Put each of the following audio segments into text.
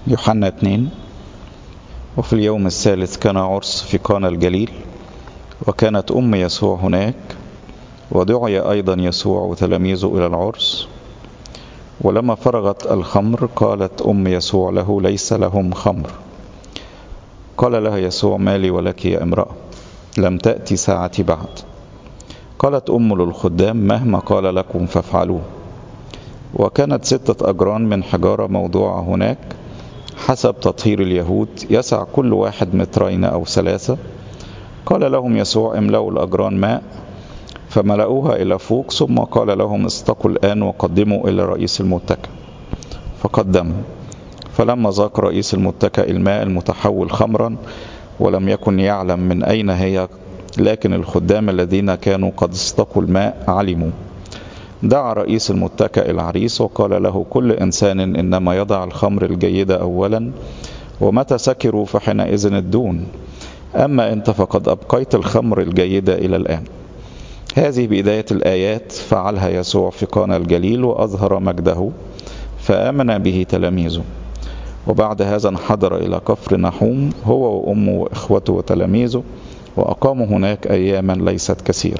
يوحنا 2 وفي اليوم الثالث كان عرس في قانا الجليل وكانت أم يسوع هناك ودعي أيضا يسوع وتلاميذه إلى العرس ولما فرغت الخمر قالت أم يسوع له ليس لهم خمر قال لها يسوع مالي ولك يا امرأة لم تأتي ساعتي بعد قالت أم للخدام مهما قال لكم فافعلوه وكانت ستة أجران من حجارة موضوعة هناك حسب تطهير اليهود يسع كل واحد مترين أو ثلاثة قال لهم يسوع املأوا الأجران ماء فملأوها إلى فوق ثم قال لهم استقوا الآن وقدموا إلى رئيس المتكأ فقدموا فلما ذاق رئيس المتكأ الماء المتحول خمرا ولم يكن يعلم من أين هي لكن الخدام الذين كانوا قد استقوا الماء علموا دعا رئيس المتكأ العريس وقال له كل إنسان إنما يضع الخمر الجيدة أولا ومتى سكروا فحينئذ الدون أما أنت فقد أبقيت الخمر الجيدة إلى الآن هذه بداية الآيات فعلها يسوع في قانا الجليل وأظهر مجده فآمن به تلاميذه وبعد هذا انحدر إلى كفر نحوم هو وأمه وإخوته وتلاميذه وأقاموا هناك أياما ليست كثيرة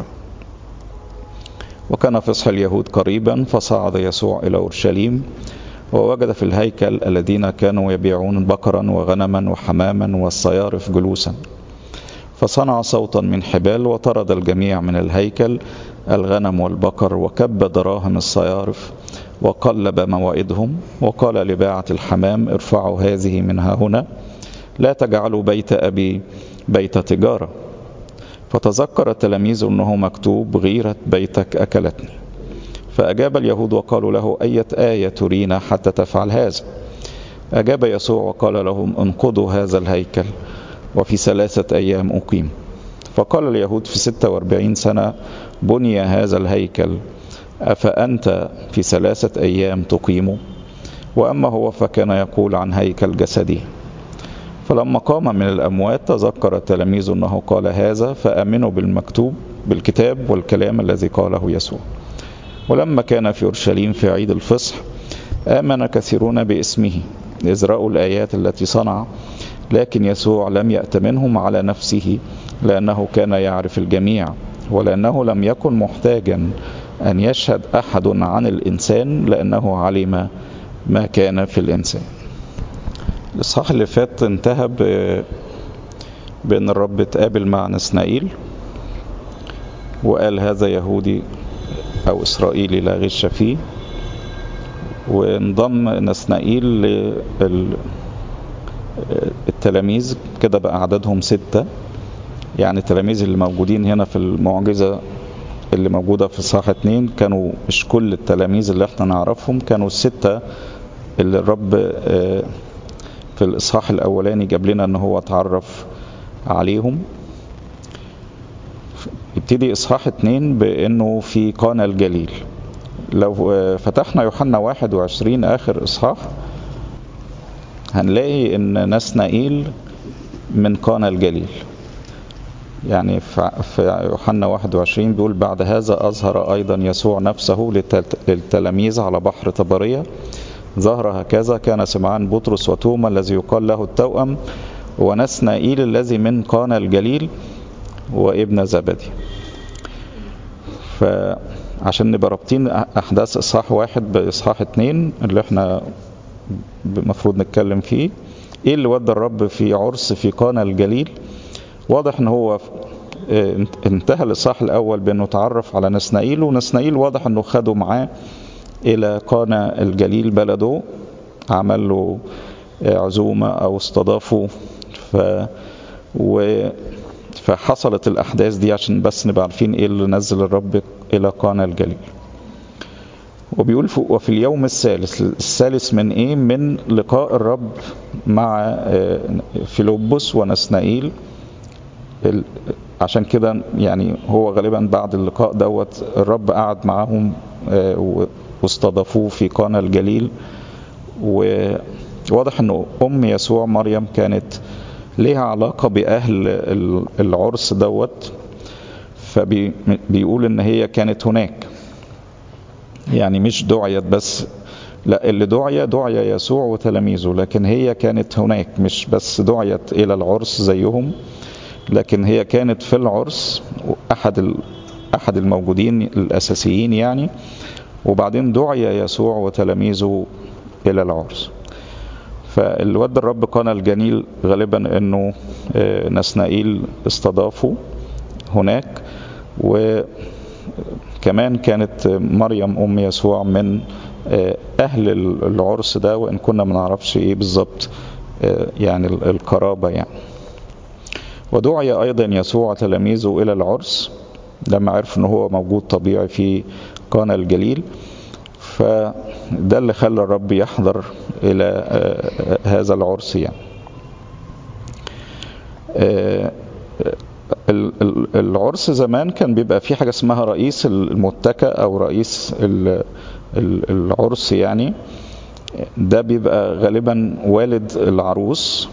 وكان فصح اليهود قريبا فصعد يسوع إلى أورشليم ووجد في الهيكل الذين كانوا يبيعون بقرا وغنما وحماما والصيارف جلوسا فصنع صوتا من حبال وطرد الجميع من الهيكل الغنم والبقر وكب دراهم الصيارف وقلب موائدهم وقال لباعة الحمام ارفعوا هذه منها هنا لا تجعلوا بيت أبي بيت تجارة فتذكر التلاميذ أنه مكتوب غيرة بيتك أكلتني فأجاب اليهود وقالوا له أية آية ترينا حتى تفعل هذا أجاب يسوع وقال لهم انقضوا هذا الهيكل وفي ثلاثة أيام أقيم فقال اليهود في ستة واربعين سنة بني هذا الهيكل أفأنت في ثلاثة أيام تقيم وأما هو فكان يقول عن هيكل جسدي فلما قام من الأموات تذكر التلاميذ أنه قال هذا فآمنوا بالمكتوب بالكتاب والكلام الذي قاله يسوع ولما كان في أورشليم في عيد الفصح آمن كثيرون باسمه إذ رأوا الآيات التي صنع لكن يسوع لم يأتمنهم على نفسه لأنه كان يعرف الجميع ولأنه لم يكن محتاجا أن يشهد أحد عن الإنسان لأنه علم ما كان في الإنسان الإصحاح اللي فات انتهى بأن الرب اتقابل مع نسنائيل وقال هذا يهودي أو إسرائيلي لا غش فيه وانضم نسنائيل للتلاميذ كده بقى عددهم ستة يعني التلاميذ اللي موجودين هنا في المعجزة اللي موجودة في صح اتنين كانوا مش كل التلاميذ اللي احنا نعرفهم كانوا الستة اللي الرب في الإصحاح الأولاني جاب لنا ان هو اتعرف عليهم يبتدي إصحاح اتنين بأنه في قانا الجليل لو فتحنا يوحنا 21 آخر إصحاح هنلاقي إن نسنائيل من قانا الجليل يعني في يوحنا 21 بيقول بعد هذا أظهر أيضا يسوع نفسه للتلاميذ على بحر طبرية ظهر هكذا كان سمعان بطرس وتوما الذي يقال له التوأم ونسنائيل الذي من قانا الجليل وابن زبدي فعشان نبقى رابطين أحداث إصحاح واحد بإصحاح اتنين اللي احنا المفروض نتكلم فيه ايه اللي ودى الرب في عرس في قانا الجليل واضح ان هو انتهى الاصحاح الاول بانه تعرف على نسنائيل ونسنائيل واضح انه خده معاه الى قانا الجليل بلده عمل له عزومه او استضافه ف و فحصلت الاحداث دي عشان بس نبقى عارفين ايه اللي نزل الرب الى قانا الجليل وبيقول وفي اليوم الثالث الثالث من ايه من لقاء الرب مع فيلبس ونسنائيل عشان كده يعني هو غالبا بعد اللقاء دوت الرب قعد معاهم واستضافوه في قانا الجليل وواضح انه ام يسوع مريم كانت ليها علاقة بأهل العرس دوت فبيقول ان هي كانت هناك يعني مش دعيت بس لا اللي دعي دعي يسوع وتلاميذه لكن هي كانت هناك مش بس دعيت إلى العرس زيهم لكن هي كانت في العرس أحد أحد الموجودين الأساسيين يعني وبعدين دعي يسوع وتلاميذه إلى العرس فالود الرب قنا الجليل غالبا انه نسنائيل استضافه هناك وكمان كانت مريم ام يسوع من اهل العرس ده وان كنا ما نعرفش ايه بالظبط يعني القرابه يعني ودعي ايضا يسوع تلاميذه الى العرس لما عرف ان هو موجود طبيعي في قانا الجليل فده اللي خلى الرب يحضر الى هذا العرس يعني العرس زمان كان بيبقى في حاجه اسمها رئيس المتكأ او رئيس العرس يعني ده بيبقى غالبا والد العروس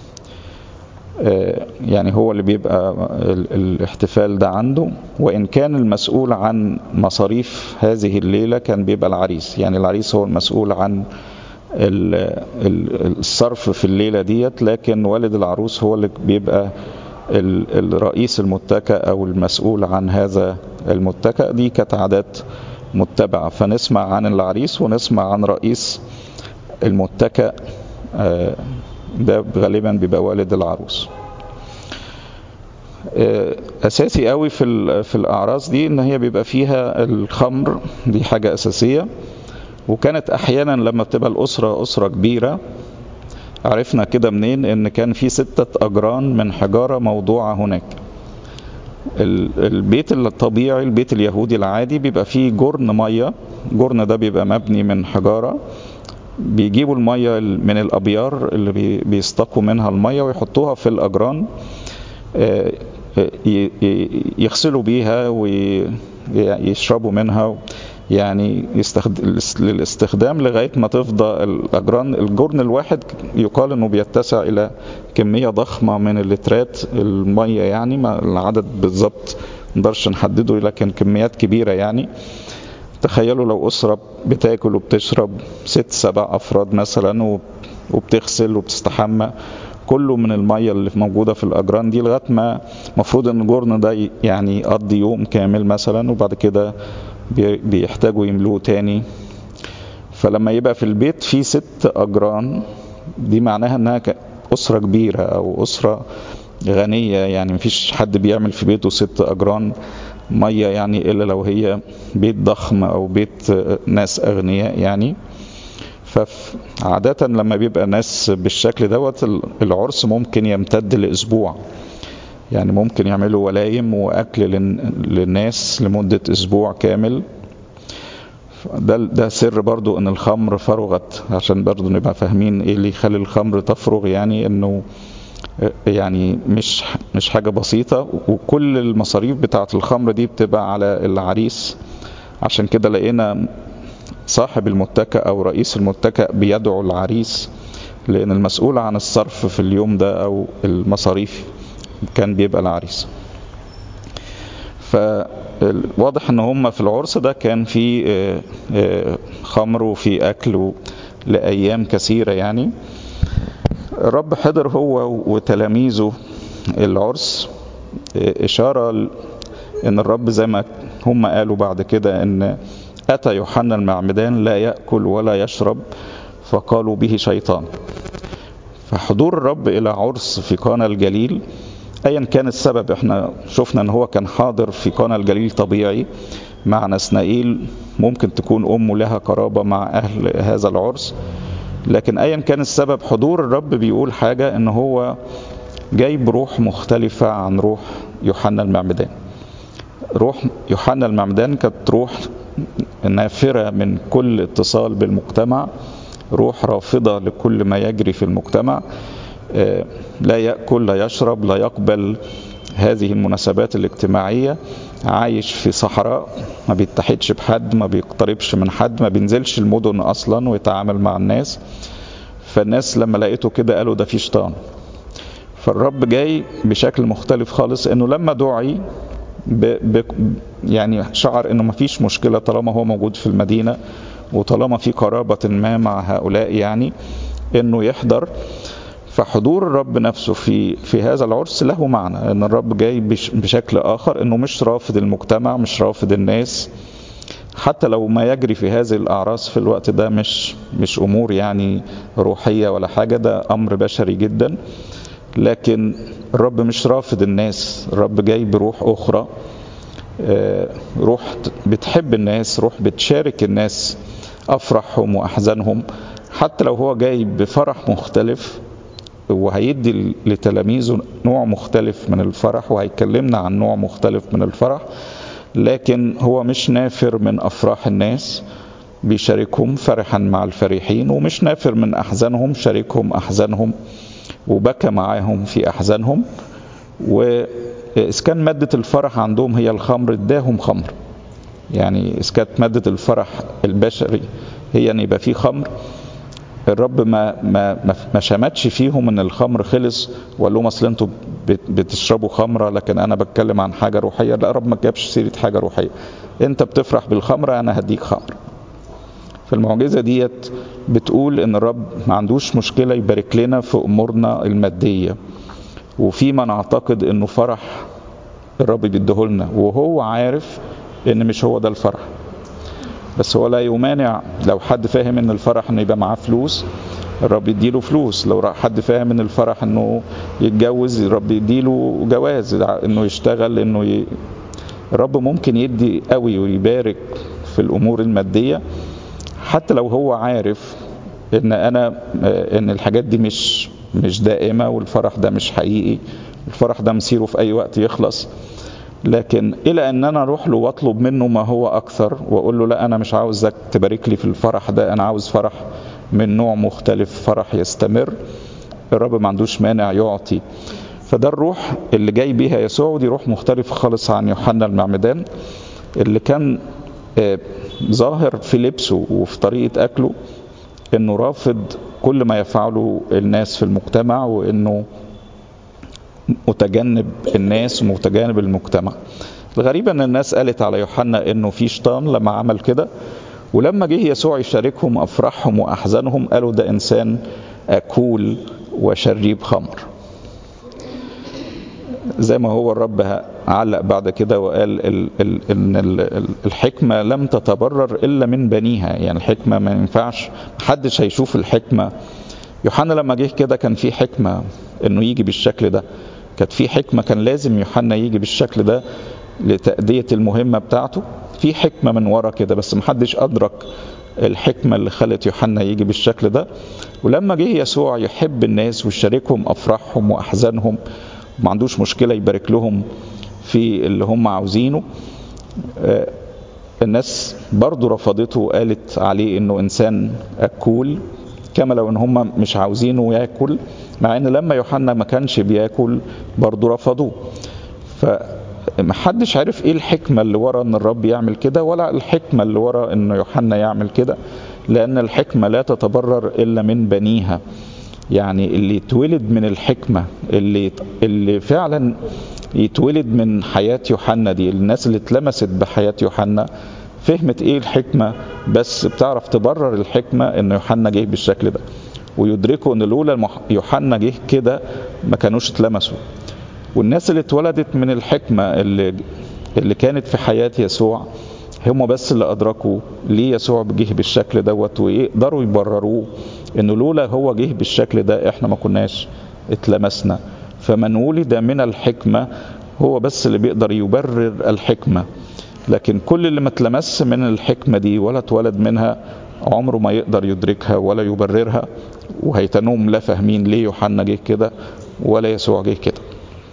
يعني هو اللي بيبقى الاحتفال ده عنده وإن كان المسؤول عن مصاريف هذه الليلة كان بيبقى العريس يعني العريس هو المسؤول عن الصرف في الليلة ديت لكن والد العروس هو اللي بيبقى الرئيس المتكأ أو المسؤول عن هذا المتكأ دي كانت عادات متبعة فنسمع عن العريس ونسمع عن رئيس المتكأ ده غالبا بيبقى والد العروس اساسي قوي في في الاعراس دي ان هي بيبقى فيها الخمر دي حاجه اساسيه وكانت احيانا لما بتبقى الاسره اسره كبيره عرفنا كده منين ان كان في ستة اجران من حجاره موضوعه هناك البيت الطبيعي البيت اليهودي العادي بيبقى فيه جرن ميه جرن ده بيبقى مبني من حجاره بيجيبوا المية من الأبيار اللي بيستقوا منها المية ويحطوها في الأجران يغسلوا بيها ويشربوا منها يعني للاستخدام لغاية ما تفضى الأجران الجرن الواحد يقال أنه بيتسع إلى كمية ضخمة من اللترات المية يعني ما العدد بالظبط نقدرش نحدده لكن كميات كبيرة يعني تخيلوا لو أسرة بتاكل وبتشرب ست سبع أفراد مثلا وبتغسل وبتستحمى كله من المية اللي موجودة في الأجران دي لغاية ما مفروض إن الجرن ده يعني يقضي يوم كامل مثلا وبعد كده بيحتاجوا يملوه تاني فلما يبقى في البيت في ست أجران دي معناها إنها أسرة كبيرة أو أسرة غنية يعني مفيش حد بيعمل في بيته ست أجران مية يعني إلا لو هي بيت ضخم أو بيت ناس أغنياء يعني فعادة لما بيبقى ناس بالشكل دوت العرس ممكن يمتد لأسبوع يعني ممكن يعملوا ولايم وأكل للناس لمدة أسبوع كامل ده ده سر برضو ان الخمر فرغت عشان برضو نبقى فاهمين ايه اللي يخلي الخمر تفرغ يعني انه يعني مش مش حاجة بسيطة وكل المصاريف بتاعة الخمر دي بتبقى على العريس عشان كده لقينا صاحب المتكأ أو رئيس المتكأ بيدعو العريس لأن المسؤول عن الصرف في اليوم ده أو المصاريف كان بيبقى العريس فواضح ان هم في العرس ده كان في خمر وفي اكل لايام كثيره يعني الرب حضر هو وتلاميذه العرس اشاره ان الرب زي ما هم قالوا بعد كده ان اتى يوحنا المعمدان لا ياكل ولا يشرب فقالوا به شيطان فحضور الرب الى عرس في قانا الجليل ايا كان السبب احنا شفنا ان هو كان حاضر في قانا الجليل طبيعي مع نسنائيل ممكن تكون امه لها قرابه مع اهل هذا العرس لكن ايا كان السبب حضور الرب بيقول حاجه ان هو جاي بروح مختلفه عن روح يوحنا المعمدان روح يوحنا المعمدان كانت روح نافره من كل اتصال بالمجتمع روح رافضه لكل ما يجري في المجتمع لا ياكل لا يشرب لا يقبل هذه المناسبات الاجتماعيه عايش في صحراء ما بيتحدش بحد ما بيقتربش من حد ما بينزلش المدن اصلا ويتعامل مع الناس فالناس لما لقيته كده قالوا ده في شيطان فالرب جاي بشكل مختلف خالص انه لما دعي ب ب يعني شعر انه ما فيش مشكله طالما هو موجود في المدينه وطالما في قرابة ما مع هؤلاء يعني انه يحضر فحضور الرب نفسه في في هذا العرس له معنى ان الرب جاي بشكل اخر انه مش رافض المجتمع مش رافض الناس حتى لو ما يجري في هذه الاعراس في الوقت ده مش مش امور يعني روحيه ولا حاجه ده امر بشري جدا لكن الرب مش رافض الناس الرب جاي بروح اخرى روح بتحب الناس روح بتشارك الناس افرحهم واحزانهم حتى لو هو جاي بفرح مختلف وهيدي لتلاميذه نوع مختلف من الفرح وهيكلمنا عن نوع مختلف من الفرح لكن هو مش نافر من افراح الناس بيشاركهم فرحا مع الفرحين ومش نافر من احزانهم شاركهم احزانهم وبكى معاهم في احزانهم وإذا كان مادة الفرح عندهم هي الخمر اداهم خمر يعني إذا كانت مادة الفرح البشري هي أن يبقى فيه خمر الرب ما ما ما شمتش فيهم ان الخمر خلص وقال لهم اصل انتوا بتشربوا خمره لكن انا بتكلم عن حاجه روحيه لا الرب ما جابش سيره حاجه روحيه انت بتفرح بالخمره انا هديك خمر فالمعجزه ديت بتقول ان الرب ما عندوش مشكله يبارك لنا في امورنا الماديه وفيما نعتقد انه فرح الرب بيديهولنا وهو عارف ان مش هو ده الفرح بس هو لا يمانع لو حد فاهم ان الفرح انه يبقى معاه فلوس الرب يديله فلوس لو حد فاهم ان الفرح انه يتجوز الرب يديله جواز انه يشتغل انه ي... الرب ممكن يدي قوي ويبارك في الامور الماديه حتى لو هو عارف ان انا ان الحاجات دي مش مش دائمه والفرح ده مش حقيقي الفرح ده مصيره في اي وقت يخلص لكن الى ان انا اروح له واطلب منه ما هو اكثر واقول له لا انا مش عاوزك تبارك لي في الفرح ده انا عاوز فرح من نوع مختلف فرح يستمر الرب ما عندوش مانع يعطي فده الروح اللي جاي بيها يسوع ودي روح مختلفة خالص عن يوحنا المعمدان اللي كان ظاهر في لبسه وفي طريقة أكله إنه رافض كل ما يفعله الناس في المجتمع وإنه متجنب الناس ومتجنب المجتمع الغريب ان الناس قالت على يوحنا انه في شيطان لما عمل كده ولما جه يسوع يشاركهم افراحهم واحزانهم قالوا ده انسان اكول وشريب خمر زي ما هو الرب علق بعد كده وقال ال ال ان ال الحكمه لم تتبرر الا من بنيها يعني الحكمه ما ينفعش محدش هيشوف الحكمه يوحنا لما جه كده كان في حكمه انه يجي بالشكل ده كانت في حكمة كان لازم يوحنا يجي بالشكل ده لتأدية المهمة بتاعته في حكمة من ورا كده بس محدش أدرك الحكمة اللي خلت يوحنا يجي بالشكل ده ولما جه يسوع يحب الناس ويشاركهم أفراحهم وأحزانهم ما عندوش مشكلة يبارك لهم في اللي هم عاوزينه الناس برضو رفضته وقالت عليه انه انسان اكول كما لو ان هم مش عاوزينه ياكل مع ان لما يوحنا ما كانش بياكل برضه رفضوه فمحدش عارف ايه الحكمة اللي ورا ان الرب يعمل كده ولا الحكمة اللي ورا ان يوحنا يعمل كده لان الحكمة لا تتبرر الا من بنيها يعني اللي يتولد من الحكمة اللي اللي فعلا يتولد من حياة يوحنا دي الناس اللي اتلمست بحياة يوحنا فهمت ايه الحكمة بس بتعرف تبرر الحكمة ان يوحنا جه بالشكل ده ويدركوا ان لولا يوحنا جه كده ما كانوش اتلمسوا والناس اللي اتولدت من الحكمة اللي اللي كانت في حياة يسوع هم بس اللي أدركوا ليه يسوع جه بالشكل دوت ويقدروا يبرروه إنه لولا هو جه بالشكل ده إحنا ما كناش اتلمسنا فمن ولد من الحكمة هو بس اللي بيقدر يبرر الحكمة لكن كل اللي ما اتلمس من الحكمة دي ولا اتولد منها عمره ما يقدر يدركها ولا يبررها وهيتنوم لا فاهمين ليه يوحنا جه كده ولا يسوع جه كده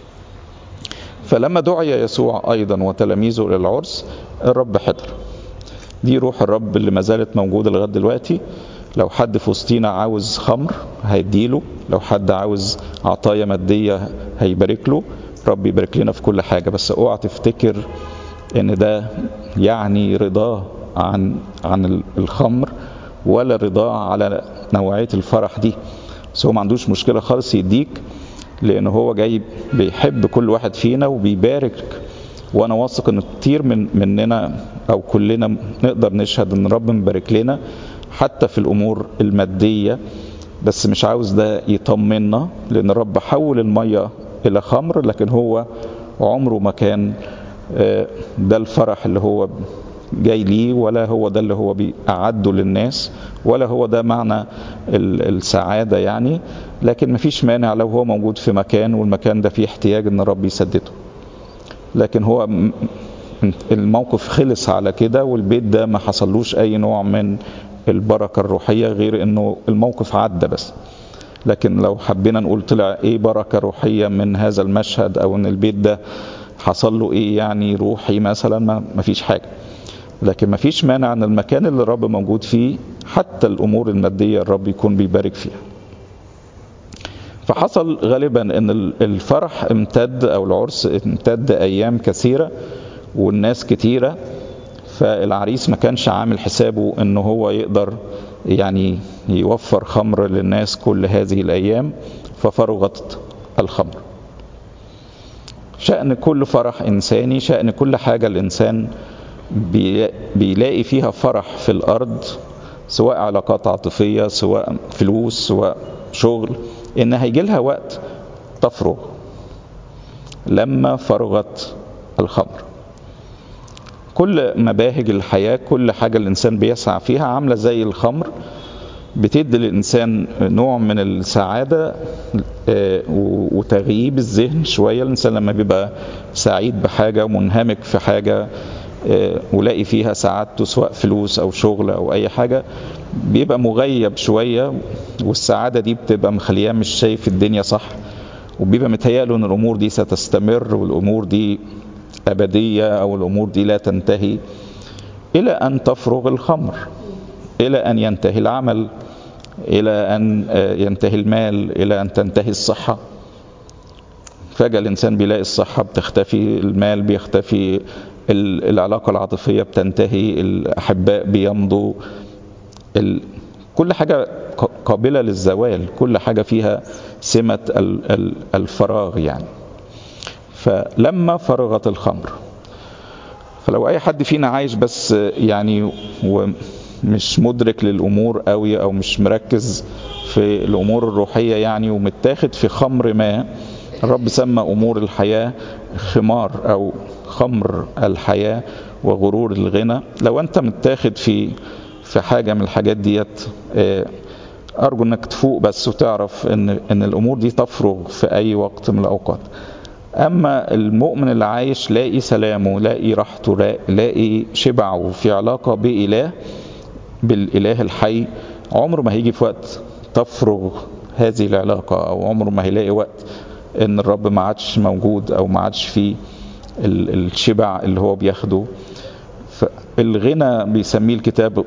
فلما دعي يسوع ايضا وتلاميذه للعرس الرب حضر دي روح الرب اللي ما زالت موجوده لغايه دلوقتي لو حد في وسطينا عاوز خمر هيديله لو حد عاوز عطايا ماديه هيبارك له رب يبارك لنا في كل حاجه بس اوعى تفتكر ان ده يعني رضاه عن عن الخمر ولا رضاه على نوعيه الفرح دي بس هو ما عندوش مشكله خالص يديك لان هو جاي بيحب كل واحد فينا وبيبارك وانا واثق ان كتير من مننا او كلنا نقدر نشهد ان رب مبارك لنا حتى في الامور الماديه بس مش عاوز ده يطمنا لان الرب حول الميه الى خمر لكن هو عمره ما كان ده الفرح اللي هو جاي ليه ولا هو ده اللي هو بيعده للناس ولا هو ده معنى السعادة يعني لكن مفيش مانع لو هو موجود في مكان والمكان ده فيه احتياج ان الرب يسدده لكن هو الموقف خلص على كده والبيت ده ما حصلوش اي نوع من البركة الروحية غير انه الموقف عدى بس لكن لو حبينا نقول طلع ايه بركة روحية من هذا المشهد او ان البيت ده حصل له ايه يعني روحي مثلا ما فيش حاجة لكن ما فيش مانع ان المكان اللي الرب موجود فيه حتى الامور المادية الرب يكون بيبارك فيها فحصل غالبا ان الفرح امتد او العرس امتد ايام كثيرة والناس كتيرة فالعريس ما كانش عامل حسابه ان هو يقدر يعني يوفر خمر للناس كل هذه الايام ففرغت الخمر شأن كل فرح إنساني شأن كل حاجة الإنسان بيلاقي فيها فرح في الأرض سواء علاقات عاطفية سواء فلوس سواء شغل إن هيجي لها وقت تفرغ لما فرغت الخمر كل مباهج الحياة كل حاجة الإنسان بيسعى فيها عاملة زي الخمر بتدي للإنسان نوع من السعادة وتغييب الذهن شوية الإنسان لما بيبقى سعيد بحاجة ومنهمك في حاجة ولاقي فيها سعادته سواء فلوس أو شغل أو أي حاجة بيبقى مغيب شوية والسعادة دي بتبقى مخلياه مش شايف الدنيا صح وبيبقى متهيأله إن الأمور دي ستستمر والأمور دي أبدية أو الأمور دي لا تنتهي إلى أن تفرغ الخمر إلى أن ينتهي العمل إلى أن ينتهي المال إلى أن تنتهي الصحة فجأة الإنسان بيلاقي الصحة بتختفي المال بيختفي العلاقة العاطفية بتنتهي الأحباء بيمضوا ال... كل حاجة قابلة للزوال كل حاجة فيها سمة الفراغ يعني فلما فرغت الخمر فلو أي حد فينا عايش بس يعني ومش مدرك للأمور قوي أو مش مركز في الأمور الروحية يعني ومتاخد في خمر ما الرب سمى أمور الحياة خمار أو خمر الحياة وغرور الغنى لو أنت متاخد في في حاجة من الحاجات ديت أرجو أنك تفوق بس وتعرف أن أن الأمور دي تفرغ في أي وقت من الأوقات أما المؤمن اللي عايش لاقي سلامه لاقي راحته لاقي شبعه في علاقة بإله بالإله الحي عمره ما هيجي في وقت تفرغ هذه العلاقة أو عمره ما هيلاقي وقت ان الرب ما عادش موجود او ما عادش فيه الشبع اللي هو بياخده الغنى بيسميه الكتاب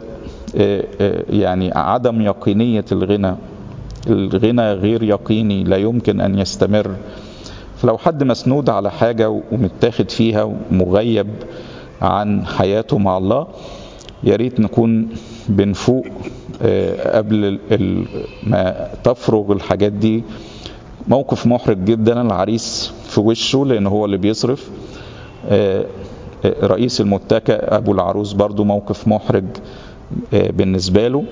يعني عدم يقينية الغنى الغنى غير يقيني لا يمكن أن يستمر فلو حد مسنود على حاجة ومتاخد فيها ومغيب عن حياته مع الله يا ريت نكون بنفوق قبل ما تفرغ الحاجات دي موقف محرج جدا العريس في وشه لان هو اللي بيصرف رئيس المتكئ ابو العروس برضو موقف محرج بالنسبه له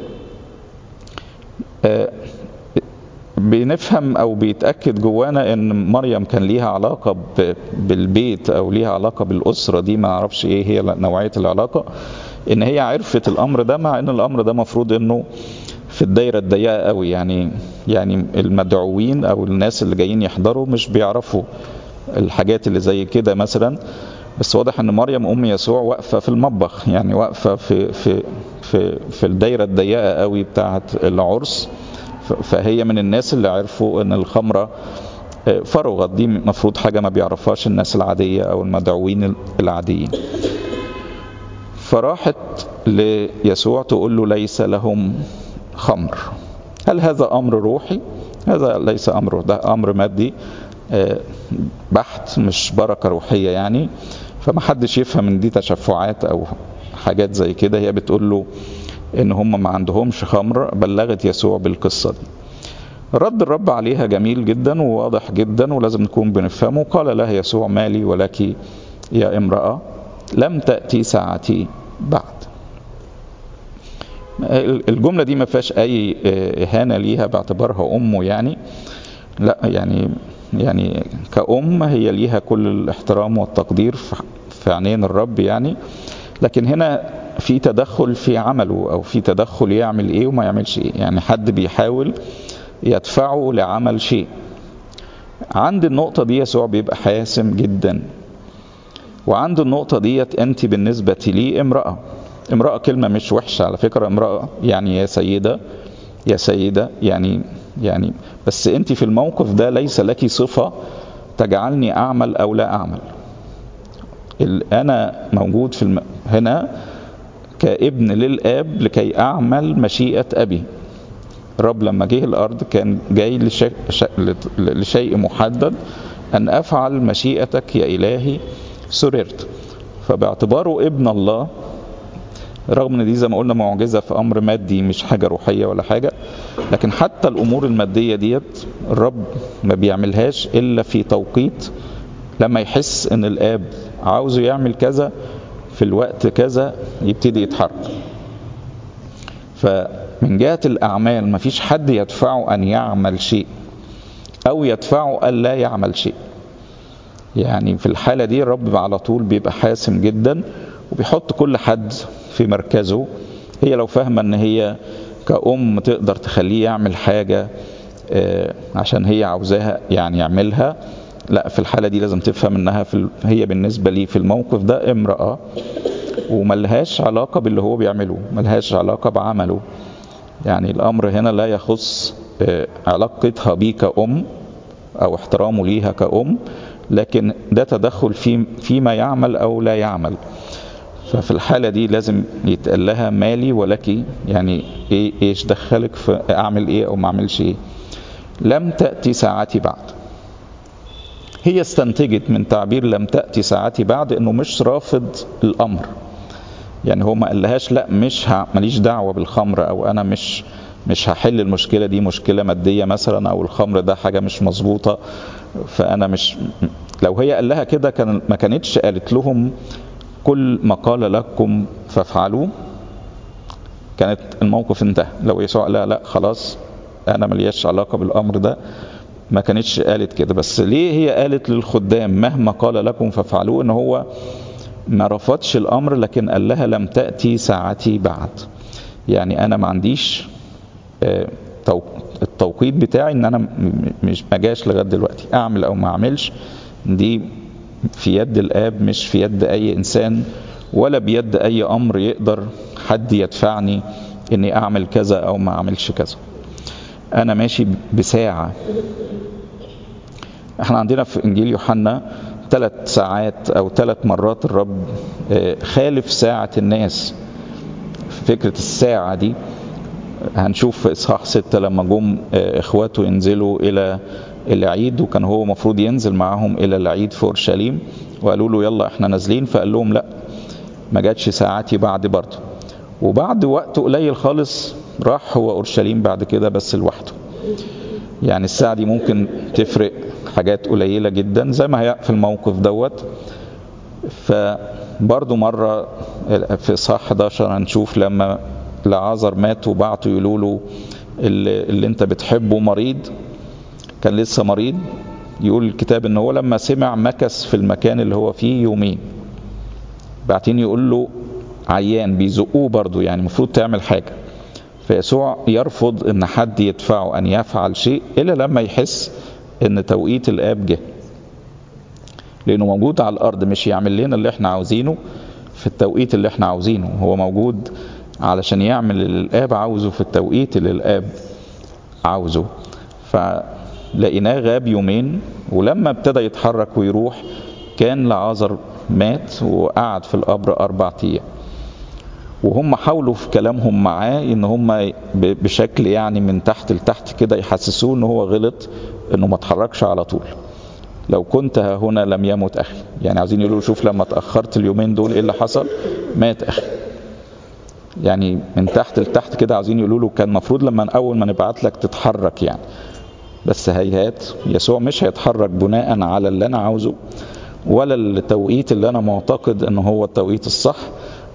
بنفهم او بيتاكد جوانا ان مريم كان ليها علاقه بالبيت او ليها علاقه بالاسره دي ما اعرفش ايه هي نوعيه العلاقه ان هي عرفت الامر ده مع ان الامر ده مفروض انه في الدايره الضيقه قوي يعني يعني المدعوين او الناس اللي جايين يحضروا مش بيعرفوا الحاجات اللي زي كده مثلا بس واضح ان مريم ام يسوع واقفه في المطبخ يعني واقفه في في في في الدايره الضيقه قوي بتاعه العرس فهي من الناس اللي عرفوا ان الخمره فرغت دي المفروض حاجه ما بيعرفهاش الناس العاديه او المدعوين العاديين فراحت ليسوع تقول له ليس لهم خمر هل هذا امر روحي هذا ليس امر ده امر مادي بحت مش بركه روحيه يعني فما حدش يفهم ان دي تشفعات او حاجات زي كده هي بتقول له ان هم ما عندهمش خمر بلغت يسوع بالقصه دي رد الرب عليها جميل جدا وواضح جدا ولازم نكون بنفهمه قال لها يسوع مالي ولك يا امراه لم تاتي ساعتي بعد الجملة دي ما فيهاش أي إهانة ليها باعتبارها أمه يعني لا يعني يعني كأم هي ليها كل الاحترام والتقدير في عينين الرب يعني لكن هنا في تدخل في عمله أو في تدخل يعمل إيه وما يعملش إيه يعني حد بيحاول يدفعه لعمل شيء عند النقطة دي يسوع بيبقى حاسم جدا وعند النقطة ديت أنت بالنسبة لي امرأة امرأة كلمة مش وحشة على فكرة امرأة يعني يا سيدة يا سيدة يعني يعني بس أنت في الموقف ده ليس لك صفة تجعلني أعمل أو لا أعمل أنا موجود في الم... هنا كابن للآب لكي أعمل مشيئة أبي الرب لما جه الأرض كان جاي لشيء, لشيء محدد أن أفعل مشيئتك يا إلهي سررت فباعتباره ابن الله رغم ان دي زي ما قلنا معجزه في امر مادي مش حاجه روحيه ولا حاجه لكن حتى الامور الماديه ديت الرب ما بيعملهاش الا في توقيت لما يحس ان الاب عاوزه يعمل كذا في الوقت كذا يبتدي يتحرك فمن جهه الاعمال ما فيش حد يدفعه ان يعمل شيء او يدفعه الا يعمل شيء يعني في الحاله دي الرب على طول بيبقى حاسم جدا وبيحط كل حد في مركزه هي لو فاهمه ان هي كأم تقدر تخليه يعمل حاجة عشان هي عاوزاها يعني يعملها لا في الحالة دي لازم تفهم انها في هي بالنسبة لي في الموقف ده امرأة وملهاش علاقة باللي هو بيعمله ملهاش علاقة بعمله يعني الأمر هنا لا يخص علاقتها بيه كأم أو احترامه ليها كأم لكن ده تدخل في فيما يعمل أو لا يعمل ففي الحالة دي لازم يتقال لها مالي ولك يعني ايه ايش دخلك في اعمل ايه او ما اعملش ايه لم تأتي ساعتي بعد هي استنتجت من تعبير لم تأتي ساعتي بعد انه مش رافض الامر يعني هو ما قالهاش لا مش ماليش دعوة بالخمر او انا مش مش هحل المشكلة دي مشكلة مادية مثلا او الخمر ده حاجة مش مظبوطة فانا مش لو هي قال لها كده كان ما كانتش قالت لهم كل ما قال لكم فافعلوا كانت الموقف انتهى لو يسوع لا لا خلاص انا ملياش علاقه بالامر ده ما كانتش قالت كده بس ليه هي قالت للخدام مهما قال لكم فافعلوه ان هو ما رفضش الامر لكن قال لها لم تاتي ساعتي بعد يعني انا ما عنديش التوقيت بتاعي ان انا مش ما جاش لغايه دلوقتي اعمل او ما اعملش دي في يد الآب مش في يد أي إنسان ولا بيد أي أمر يقدر حد يدفعني إني أعمل كذا أو ما أعملش كذا أنا ماشي بساعة احنا عندنا في إنجيل يوحنا ثلاث ساعات أو ثلاث مرات الرب خالف ساعة الناس فكرة الساعة دي هنشوف في إصحاح ستة لما جم إخواته ينزلوا إلى العيد وكان هو مفروض ينزل معاهم الى العيد في اورشليم وقالوا له يلا احنا نازلين فقال لهم لا ما جاتش ساعتي بعد برضه وبعد وقت قليل خالص راح هو اورشليم بعد كده بس لوحده يعني الساعه دي ممكن تفرق حاجات قليله جدا زي ما هي في الموقف دوت فبرضه مره في اصحاح 11 هنشوف لما لعازر مات وبعتوا يقولوا له اللي, اللي انت بتحبه مريض كان لسه مريض يقول الكتاب ان هو لما سمع مكث في المكان اللي هو فيه يومين بعدين يقول له عيان بيزقوه برضه يعني المفروض تعمل حاجه فيسوع يرفض ان حد يدفعه ان يفعل شيء الا لما يحس ان توقيت الاب جه لانه موجود على الارض مش يعمل لنا اللي احنا عاوزينه في التوقيت اللي احنا عاوزينه هو موجود علشان يعمل اللي الاب عاوزه في التوقيت اللي الاب عاوزه فلقيناه غاب يومين ولما ابتدى يتحرك ويروح كان لعازر مات وقعد في القبر أربع أيام وهم حاولوا في كلامهم معاه ان هم بشكل يعني من تحت لتحت كده يحسسوه ان هو غلط انه ما اتحركش على طول لو كنت هنا لم يمت اخي يعني عايزين يقولوا شوف لما اتاخرت اليومين دول ايه اللي حصل مات اخي يعني من تحت لتحت كده عايزين يقولوا له كان المفروض لما اول ما نبعت لك تتحرك يعني بس هيهات يسوع مش هيتحرك بناء على اللي انا عاوزه ولا التوقيت اللي انا معتقد ان هو التوقيت الصح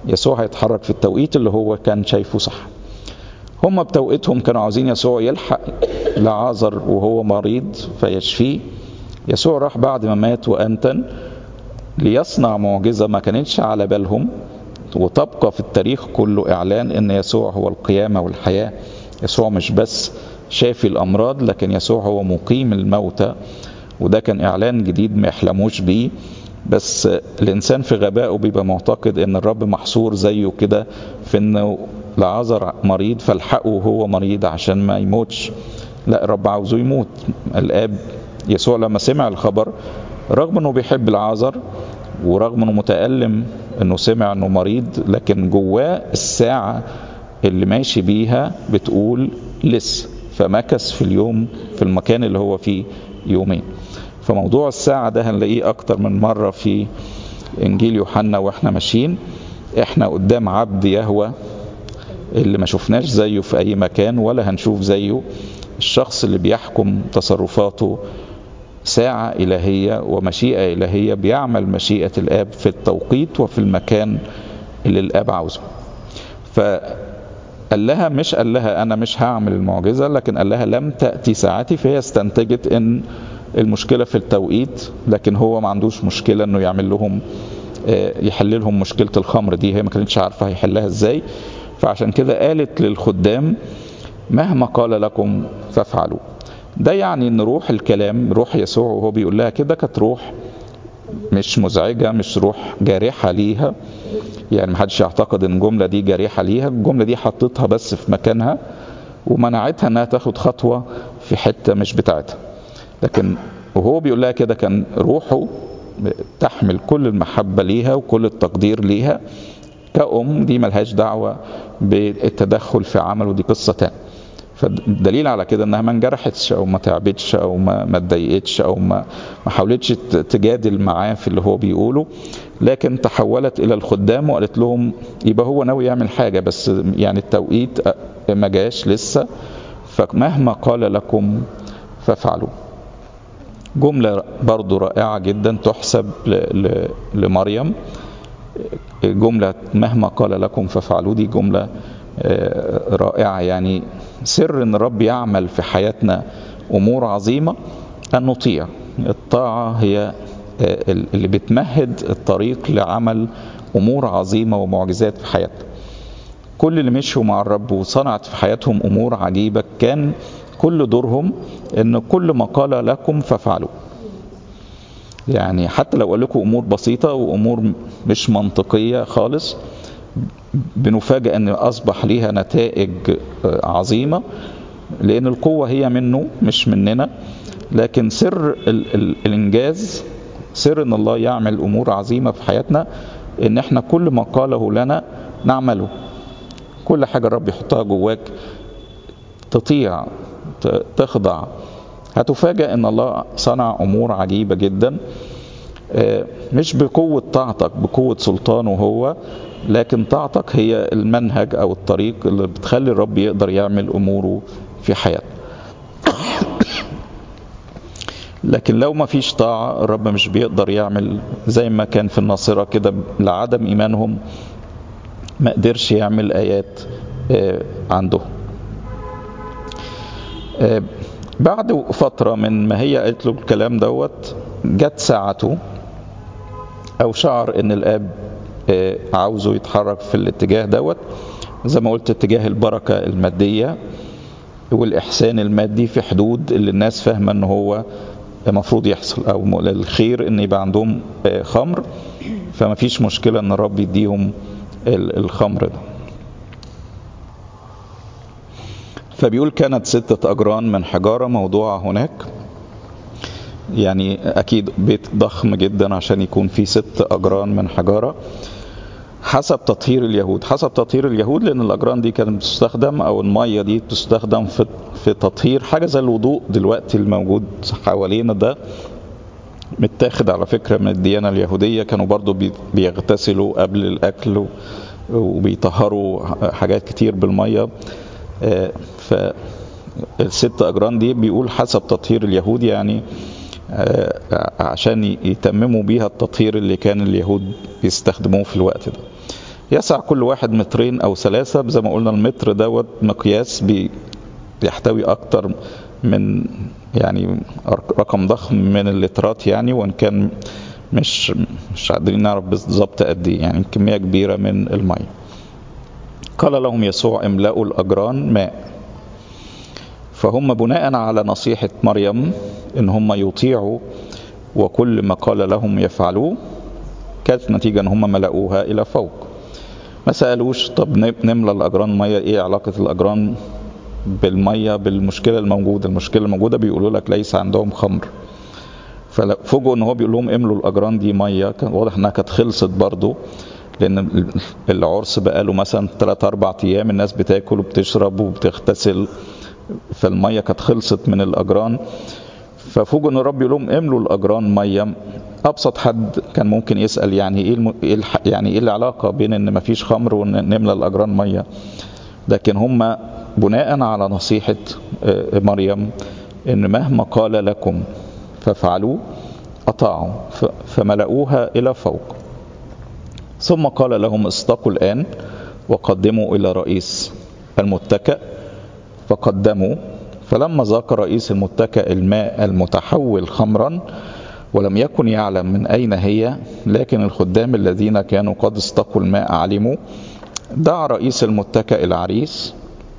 يسوع هيتحرك في التوقيت اللي هو كان شايفه صح هم بتوقيتهم كانوا عاوزين يسوع يلحق لعازر وهو مريض فيشفيه يسوع راح بعد ما مات وأنتن ليصنع معجزة ما كانتش على بالهم وتبقى في التاريخ كله إعلان إن يسوع هو القيامة والحياة يسوع مش بس شافي الأمراض لكن يسوع هو مقيم الموتى وده كان إعلان جديد ما يحلموش بيه بس الإنسان في غبائه بيبقى معتقد إن الرب محصور زيه كده في إنه لعذر مريض فالحقه وهو مريض عشان ما يموتش لا الرب عاوزه يموت الآب يسوع لما سمع الخبر رغم انه بيحب العازر ورغم انه متألم انه سمع انه مريض لكن جواه الساعة اللي ماشي بيها بتقول لسه فمكث في اليوم في المكان اللي هو فيه يومين فموضوع الساعة ده هنلاقيه أكتر من مرة في إنجيل يوحنا وإحنا ماشيين إحنا قدام عبد يهوى اللي ما شفناش زيه في أي مكان ولا هنشوف زيه الشخص اللي بيحكم تصرفاته ساعة إلهية ومشيئة إلهية بيعمل مشيئة الآب في التوقيت وفي المكان اللي الآب عاوزه فقال لها مش قال لها أنا مش هعمل المعجزة لكن قال لها لم تأتي ساعتي فهي استنتجت إن المشكلة في التوقيت لكن هو ما عندوش مشكلة إنه يعمل لهم يحل لهم مشكلة الخمر دي هي ما كانتش عارفة هيحلها إزاي فعشان كده قالت للخدام مهما قال لكم فافعلوا ده يعني ان روح الكلام روح يسوع وهو بيقول لها كده كانت روح مش مزعجة مش روح جارحة ليها يعني محدش يعتقد ان الجملة دي جارحة ليها الجملة دي حطتها بس في مكانها ومنعتها انها تاخد خطوة في حتة مش بتاعتها لكن وهو بيقول لها كده كان روحه تحمل كل المحبة ليها وكل التقدير ليها كأم دي ملهاش دعوة بالتدخل في عمله دي قصة تانية فالدليل على كده انها ما انجرحتش او ما تعبتش او ما ما اتضايقتش او ما ما حاولتش تجادل معاه في اللي هو بيقوله لكن تحولت الى الخدام وقالت لهم يبقى هو ناوي يعمل حاجه بس يعني التوقيت ما جاش لسه فمهما قال لكم فافعلوا جمله برضو رائعه جدا تحسب لمريم جمله مهما قال لكم فافعلوا دي جمله رائعه يعني سر ان الرب يعمل في حياتنا امور عظيمه ان نطيع الطاعه هي اللي بتمهد الطريق لعمل امور عظيمه ومعجزات في حياتنا كل اللي مشوا مع الرب وصنعت في حياتهم امور عجيبه كان كل دورهم ان كل ما قال لكم فافعلوا يعني حتى لو قال لكم امور بسيطه وامور مش منطقيه خالص بنفاجئ ان اصبح ليها نتائج عظيمه لان القوه هي منه مش مننا لكن سر ال ال الانجاز سر ان الله يعمل امور عظيمه في حياتنا ان احنا كل ما قاله لنا نعمله كل حاجه الرب يحطها جواك تطيع تخضع هتفاجأ ان الله صنع امور عجيبه جدا مش بقوه طاعتك بقوه سلطانه هو لكن طاعتك هي المنهج او الطريق اللي بتخلي الرب يقدر يعمل اموره في حياتنا لكن لو ما فيش طاعة الرب مش بيقدر يعمل زي ما كان في الناصرة كده لعدم إيمانهم ما قدرش يعمل آيات عندهم بعد فترة من ما هي قالت له الكلام دوت جت ساعته أو شعر إن الآب عاوزه يتحرك في الاتجاه دوت زي ما قلت اتجاه البركة المادية والإحسان المادي في حدود اللي الناس فاهمة إن هو المفروض يحصل أو الخير إن يبقى عندهم خمر فما فيش مشكلة إن الرب يديهم الخمر ده فبيقول كانت ستة أجران من حجارة موضوعة هناك يعني أكيد بيت ضخم جدا عشان يكون فيه ست أجران من حجارة حسب تطهير اليهود حسب تطهير اليهود لأن الأجران دي كانت بتستخدم أو المية دي بتستخدم في في تطهير حاجة زي الوضوء دلوقتي الموجود حوالينا ده متاخد على فكرة من الديانة اليهودية كانوا برضو بيغتسلوا قبل الأكل وبيطهروا حاجات كتير بالمية فالست أجران دي بيقول حسب تطهير اليهود يعني عشان يتمموا بيها التطهير اللي كان اليهود بيستخدموه في الوقت ده يسع كل واحد مترين أو ثلاثة زي ما قلنا المتر دوت مقياس بي بيحتوي أكتر من يعني رقم ضخم من اللترات يعني وإن كان مش مش قادرين نعرف بالظبط قد ايه يعني كميه كبيره من الميه قال لهم يسوع املأوا الاجران ماء فهم بناء على نصيحه مريم ان هم يطيعوا وكل ما قال لهم يفعلوه كانت نتيجه ان هم ملأوها الى فوق ما سالوش طب نملى الاجران ميه ايه علاقه الاجران بالميه بالمشكله الموجوده المشكله الموجوده بيقولوا لك ليس عندهم خمر ففوجئوا ان هو بيقول لهم املوا الاجران دي ميه كان واضح انها كانت خلصت برضه لان العرس بقى له مثلا 3 4 ايام الناس بتاكل وبتشرب وبتغتسل فالميه كانت خلصت من الاجران ففوجئوا ان الرب يقول لهم املوا الاجران ميه ابسط حد كان ممكن يسال يعني ايه الم... يعني ايه العلاقه بين ان مفيش خمر وان نملى الاجران ميه لكن هم بناء على نصيحه مريم ان مهما قال لكم ففعلوا أطاعوا فملأوها إلى فوق ثم قال لهم استقوا الآن وقدموا إلى رئيس المتكأ فقدموا فلما ذاق رئيس المتكأ الماء المتحول خمرا ولم يكن يعلم من أين هي لكن الخدام الذين كانوا قد استقوا الماء علموا دعا رئيس المتكأ العريس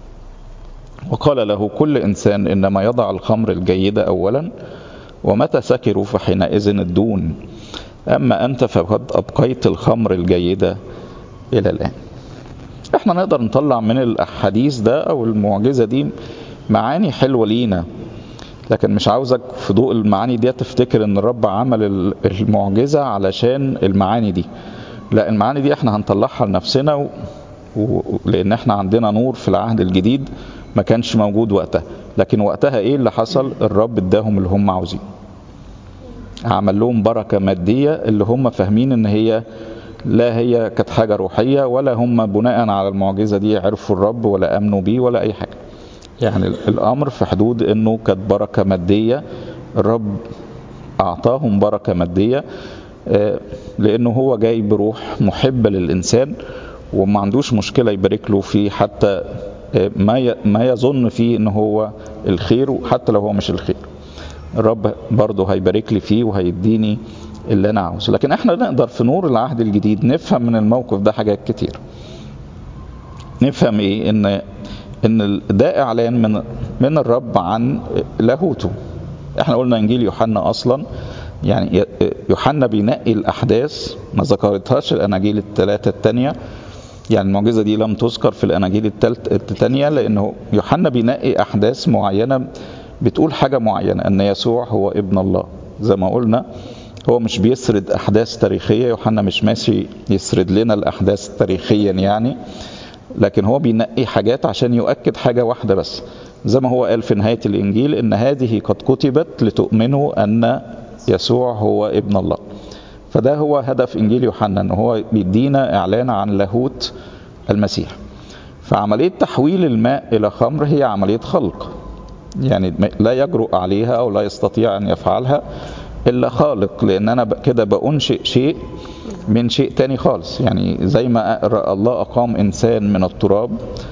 وقال له كل إنسان إنما يضع الخمر الجيدة أولا ومتى سكروا فحينئذ الدون أما أنت فقد أبقيت الخمر الجيدة إلى الآن احنا نقدر نطلع من الحديث ده أو المعجزة دي معاني حلوة لينا لكن مش عاوزك في ضوء المعاني دي تفتكر ان الرب عمل المعجزة علشان المعاني دي لا المعاني دي احنا هنطلعها لنفسنا و... و... لان احنا عندنا نور في العهد الجديد ما كانش موجود وقتها لكن وقتها ايه اللي حصل الرب اداهم اللي هم عاوزينه عمل لهم بركة مادية اللي هم فاهمين ان هي لا هي كانت حاجة روحية ولا هم بناء على المعجزة دي عرفوا الرب ولا امنوا بيه ولا اي حاجة يعني الامر في حدود انه كانت بركة مادية الرب اعطاهم بركة مادية لانه هو جاي بروح محبة للانسان وما عندوش مشكلة يبارك له فيه حتى ما ما يظن فيه ان هو الخير حتى لو هو مش الخير الرب برضه هيبارك لي فيه وهيديني اللي انا عاوزه لكن احنا نقدر في نور العهد الجديد نفهم من الموقف ده حاجات كتير نفهم ايه ان ان ده اعلان من من الرب عن لاهوته احنا قلنا انجيل يوحنا اصلا يعني يوحنا بينقي الاحداث ما ذكرتهاش الاناجيل الثلاثه الثانيه يعني المعجزه دي لم تذكر في الاناجيل الثانيه لانه يوحنا بينقي احداث معينه بتقول حاجه معينه ان يسوع هو ابن الله زي ما قلنا هو مش بيسرد احداث تاريخيه يوحنا مش ماشي يسرد لنا الاحداث تاريخيا يعني لكن هو بينقي حاجات عشان يؤكد حاجه واحده بس زي ما هو قال في نهايه الانجيل ان هذه قد كتبت لتؤمنوا ان يسوع هو ابن الله فده هو هدف انجيل يوحنا ان هو بيدينا اعلان عن لاهوت المسيح فعمليه تحويل الماء الى خمر هي عمليه خلق يعني لا يجرؤ عليها او لا يستطيع ان يفعلها الا خالق لان انا كده بانشئ شيء من شيء تاني خالص يعني زي ما الله اقام انسان من التراب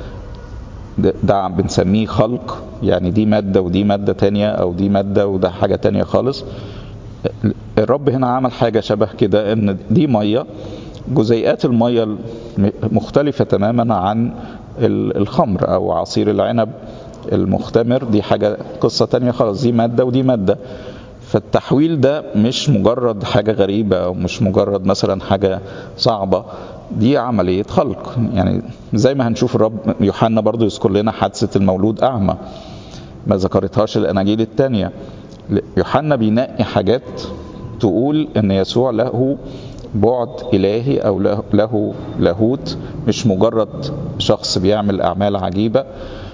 ده بنسميه خلق يعني دي ماده ودي ماده تانية او دي ماده وده حاجه تانية خالص الرب هنا عمل حاجه شبه كده ان دي ميه جزيئات الميه مختلفه تماما عن الخمر او عصير العنب المختمر دي حاجه قصه تانية خالص دي ماده ودي ماده فالتحويل ده مش مجرد حاجة غريبة أو مش مجرد مثلا حاجة صعبة دي عملية خلق يعني زي ما هنشوف الرب يوحنا برضو يذكر لنا حادثة المولود أعمى ما ذكرتهاش الأناجيل التانية يوحنا بينقي حاجات تقول ان يسوع له بعد الهي او له لاهوت مش مجرد شخص بيعمل اعمال عجيبه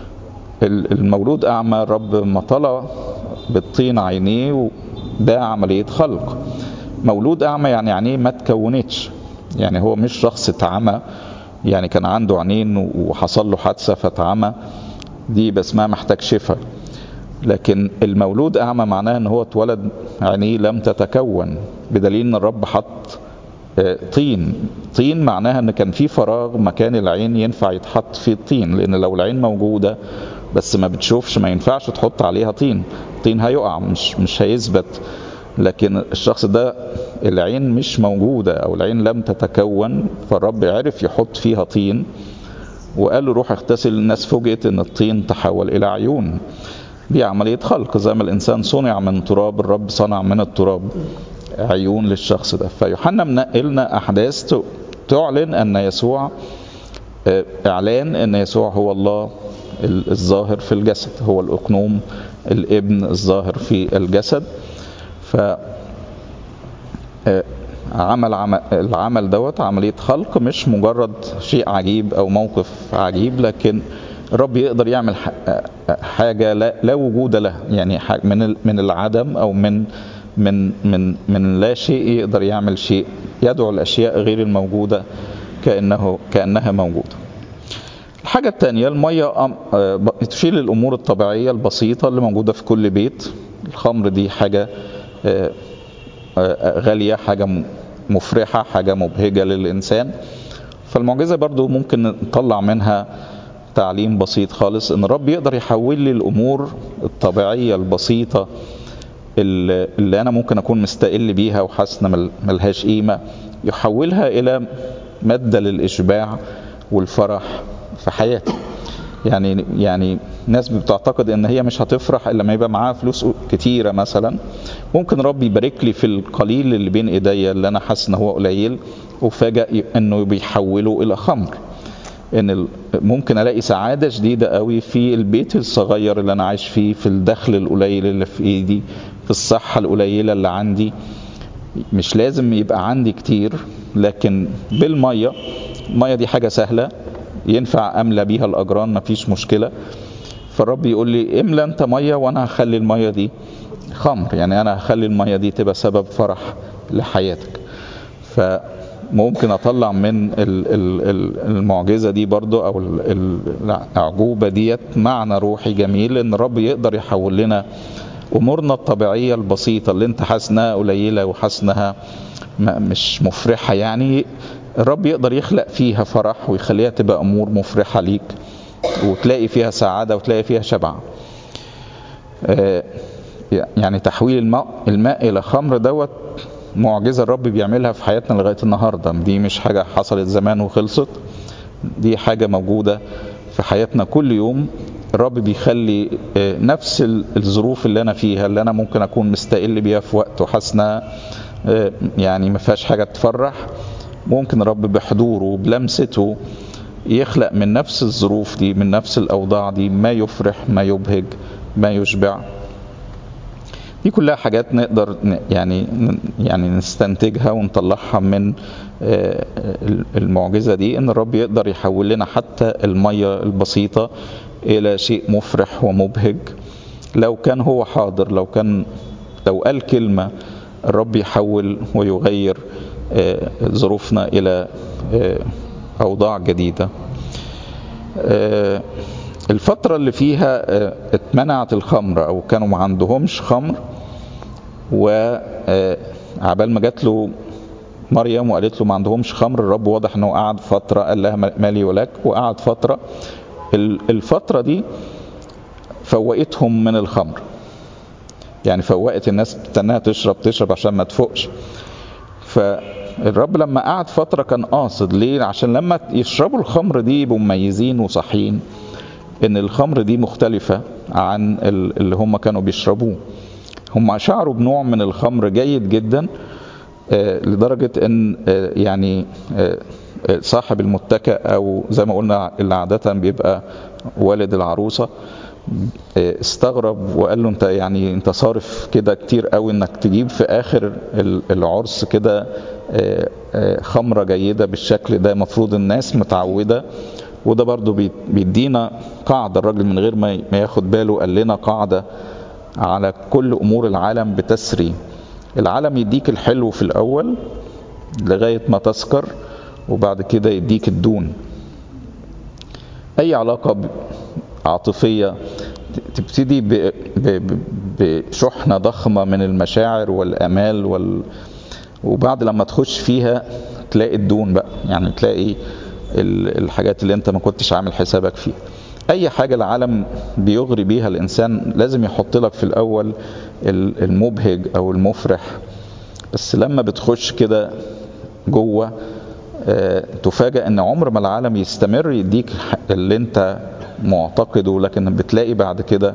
المولود اعمى الرب ما طلع بالطين عينيه ده عمليه خلق مولود اعمى يعني عينيه ما تكونتش يعني هو مش شخص اتعمى يعني كان عنده عينين وحصل له حادثه فاتعمى دي بس ما محتاج شفاء لكن المولود أعمى معناه أن هو اتولد عينيه لم تتكون بدليل أن الرب حط طين طين معناها ان كان في فراغ مكان العين ينفع يتحط فيه الطين لان لو العين موجوده بس ما بتشوفش ما ينفعش تحط عليها طين طين هيقع مش مش هيثبت لكن الشخص ده العين مش موجوده او العين لم تتكون فالرب عرف يحط فيها طين وقال له روح اغتسل الناس فوجئت ان الطين تحول الى عيون دي عملية خلق زي ما الإنسان صنع من تراب الرب صنع من التراب عيون للشخص ده فيوحنا منقلنا أحداث تعلن أن يسوع إعلان أن يسوع هو الله الظاهر في الجسد هو الأقنوم الابن الظاهر في الجسد ف عمل عمل العمل دوت عملية خلق مش مجرد شيء عجيب أو موقف عجيب لكن الرب يقدر يعمل حاجة لا, لا وجود له يعني من من العدم أو من من من من لا شيء يقدر يعمل شيء يدعو الأشياء غير الموجودة كأنه كأنها موجودة. الحاجة الثانية المية تشير للأمور الطبيعية البسيطة اللي موجودة في كل بيت الخمر دي حاجة غالية حاجة مفرحة حاجة مبهجة للإنسان فالمعجزة برضو ممكن نطلع منها تعليم بسيط خالص ان الرب يقدر يحول لي الامور الطبيعيه البسيطه اللي, اللي انا ممكن اكون مستقل بيها وحاسس ملهاش قيمه يحولها الى ماده للاشباع والفرح في حياتي يعني يعني ناس بتعتقد ان هي مش هتفرح الا لما يبقى معاها فلوس كتيره مثلا ممكن رب يبارك لي في القليل اللي بين ايديا اللي انا حاسس ان هو قليل وفاجئ انه بيحوله الى خمر ان ممكن الاقي سعاده شديده قوي في البيت الصغير اللي انا عايش فيه في الدخل القليل اللي في ايدي في الصحه القليله اللي عندي مش لازم يبقى عندي كتير لكن بالميه الميه دي حاجه سهله ينفع املى بيها الاجران مفيش مشكله فالرب يقول لي املى انت ميه وانا هخلي الميه دي خمر يعني انا هخلي الميه دي تبقى سبب فرح لحياتك ف ممكن اطلع من المعجزه دي برضو او الاعجوبه ديت معنى روحي جميل ان الرب يقدر يحول لنا امورنا الطبيعيه البسيطه اللي انت حاسس انها قليله وحاسس انها مش مفرحه يعني الرب يقدر يخلق فيها فرح ويخليها تبقى امور مفرحه ليك وتلاقي فيها سعاده وتلاقي فيها شبع يعني تحويل الماء الماء الى خمر دوت معجزه الرب بيعملها في حياتنا لغايه النهارده دي مش حاجه حصلت زمان وخلصت دي حاجه موجوده في حياتنا كل يوم الرب بيخلي نفس الظروف اللي انا فيها اللي انا ممكن اكون مستقل بيها في وقت وحاسس يعني ما فيهاش حاجه تفرح ممكن الرب بحضوره بلمسته يخلق من نفس الظروف دي من نفس الاوضاع دي ما يفرح ما يبهج ما يشبع دي كلها حاجات نقدر يعني يعني نستنتجها ونطلعها من المعجزه دي ان الرب يقدر يحول لنا حتى الميه البسيطه الى شيء مفرح ومبهج لو كان هو حاضر لو كان لو قال كلمه الرب يحول ويغير ظروفنا الى اوضاع جديده الفترة اللي فيها اتمنعت الخمر أو كانوا ما عندهمش خمر وعبال ما جات له مريم وقالت له ما عندهمش خمر الرب واضح انه قعد فترة قال لها مالي ولك وقعد فترة الفترة دي فوقتهم من الخمر يعني فوقت الناس انها تشرب تشرب عشان ما تفوقش فالرب لما قعد فترة كان قاصد ليه عشان لما يشربوا الخمر دي يبقوا مميزين وصحيين ان الخمر دي مختلفة عن اللي هم كانوا بيشربوه هم شعروا بنوع من الخمر جيد جدا لدرجة ان يعني صاحب المتكأ او زي ما قلنا اللي عادة بيبقى والد العروسة استغرب وقال له انت يعني انت صارف كده كتير قوي انك تجيب في اخر العرس كده خمرة جيدة بالشكل ده مفروض الناس متعودة وده برضو بيدينا قاعدة الراجل من غير ما ياخد باله قال لنا قاعدة على كل أمور العالم بتسري العالم يديك الحلو في الأول لغاية ما تسكر وبعد كده يديك الدون أي علاقة عاطفية تبتدي بشحنة ضخمة من المشاعر والأمال وال وبعد لما تخش فيها تلاقي الدون بقى يعني تلاقي الحاجات اللي انت ما كنتش عامل حسابك فيها اي حاجة العالم بيغري بيها الانسان لازم يحط لك في الاول المبهج او المفرح بس لما بتخش كده جوه تفاجأ ان عمر ما العالم يستمر يديك اللي انت معتقده لكن بتلاقي بعد كده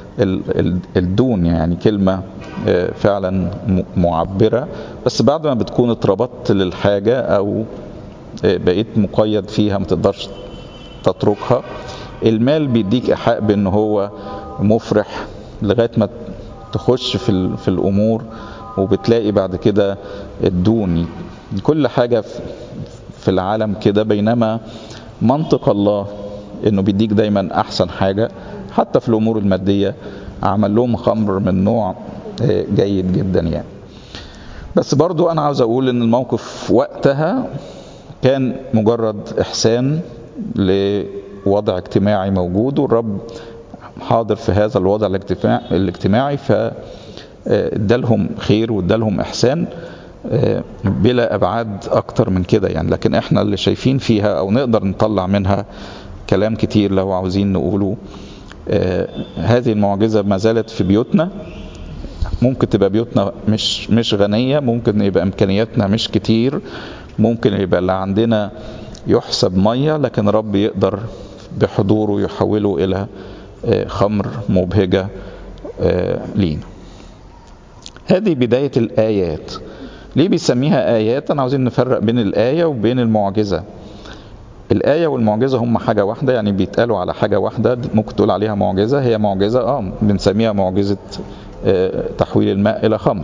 الدون يعني كلمة فعلا معبرة بس بعد ما بتكون اتربطت للحاجة او بقيت مقيد فيها ما تقدرش تتركها المال بيديك ايحاء بان هو مفرح لغايه ما تخش في في الامور وبتلاقي بعد كده الدون كل حاجه في العالم كده بينما منطق الله انه بيديك دايما احسن حاجه حتى في الامور الماديه عمل لهم خمر من نوع جيد جدا يعني بس برضو انا عاوز اقول ان الموقف وقتها كان مجرد احسان لوضع اجتماعي موجود والرب حاضر في هذا الوضع الاجتماعي فادالهم خير وادالهم احسان بلا ابعاد اكتر من كده يعني لكن احنا اللي شايفين فيها او نقدر نطلع منها كلام كتير لو عاوزين نقوله هذه المعجزه ما زالت في بيوتنا ممكن تبقى بيوتنا مش مش غنيه ممكن يبقى امكانياتنا مش كتير ممكن يبقى اللي عندنا يحسب ميه لكن رب يقدر بحضوره يحوله الى خمر مبهجه لينا هذه بدايه الايات ليه بيسميها آيات؟ أنا عاوزين نفرق بين الآية وبين المعجزة. الآية والمعجزة هم حاجة واحدة يعني بيتقالوا على حاجة واحدة ممكن تقول عليها معجزة هي معجزة اه بنسميها معجزة آه تحويل الماء إلى خمر.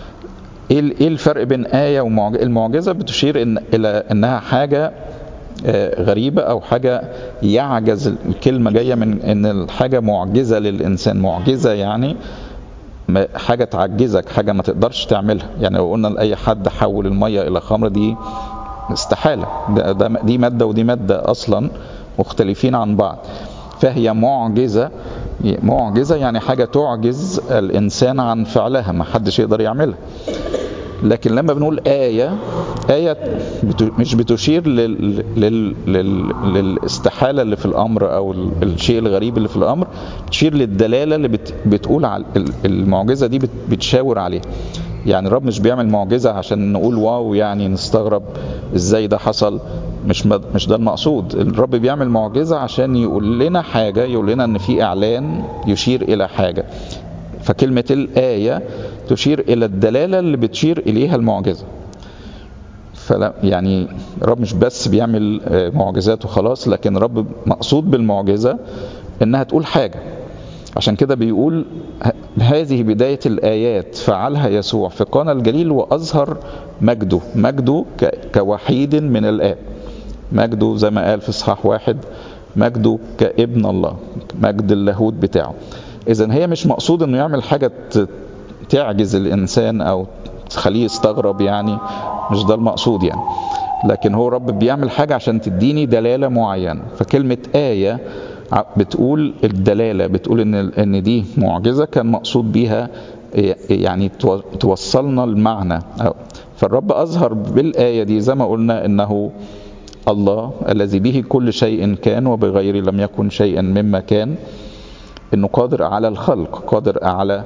إيه الفرق بين آية ومعجزة؟ المعجزة بتشير إن إلى إنها حاجة آه غريبة أو حاجة يعجز الكلمة جاية من إن الحاجة معجزة للإنسان، معجزة يعني حاجة تعجزك حاجة ما تقدرش تعملها يعني لو قلنا لأي حد حول المية إلى خمر دي استحالة ده ده دي مادة ودي مادة أصلا مختلفين عن بعض فهي معجزة معجزة يعني حاجة تعجز الإنسان عن فعلها ما حدش يقدر يعملها لكن لما بنقول آية آية مش بتشير لل... لل... لل... للاستحالة اللي في الأمر أو الشيء الغريب اللي في الأمر تشير للدلالة اللي بت... بتقول على المعجزة دي بت... بتشاور عليها يعني الرب مش بيعمل معجزة عشان نقول واو يعني نستغرب ازاي ده حصل مش مد... مش ده المقصود الرب بيعمل معجزة عشان يقول لنا حاجة يقول لنا ان في اعلان يشير الى حاجة فكلمة الآية تشير إلى الدلالة اللي بتشير إليها المعجزة فلا يعني الرب مش بس بيعمل معجزات وخلاص لكن الرب مقصود بالمعجزة إنها تقول حاجة عشان كده بيقول هذه بداية الآيات فعلها يسوع في قانا الجليل وأظهر مجده مجده كوحيد من الآب مجده زي ما قال في إصحاح واحد مجده كابن الله مجد اللاهوت بتاعه اذا هي مش مقصود انه يعمل حاجه تعجز الانسان او تخليه يستغرب يعني مش ده المقصود يعني لكن هو رب بيعمل حاجه عشان تديني دلاله معينه فكلمه ايه بتقول الدلاله بتقول ان ان دي معجزه كان مقصود بيها يعني توصلنا المعنى فالرب اظهر بالايه دي زي ما قلنا انه الله الذي به كل شيء كان وبغيره لم يكن شيئا مما كان انه قادر على الخلق قادر على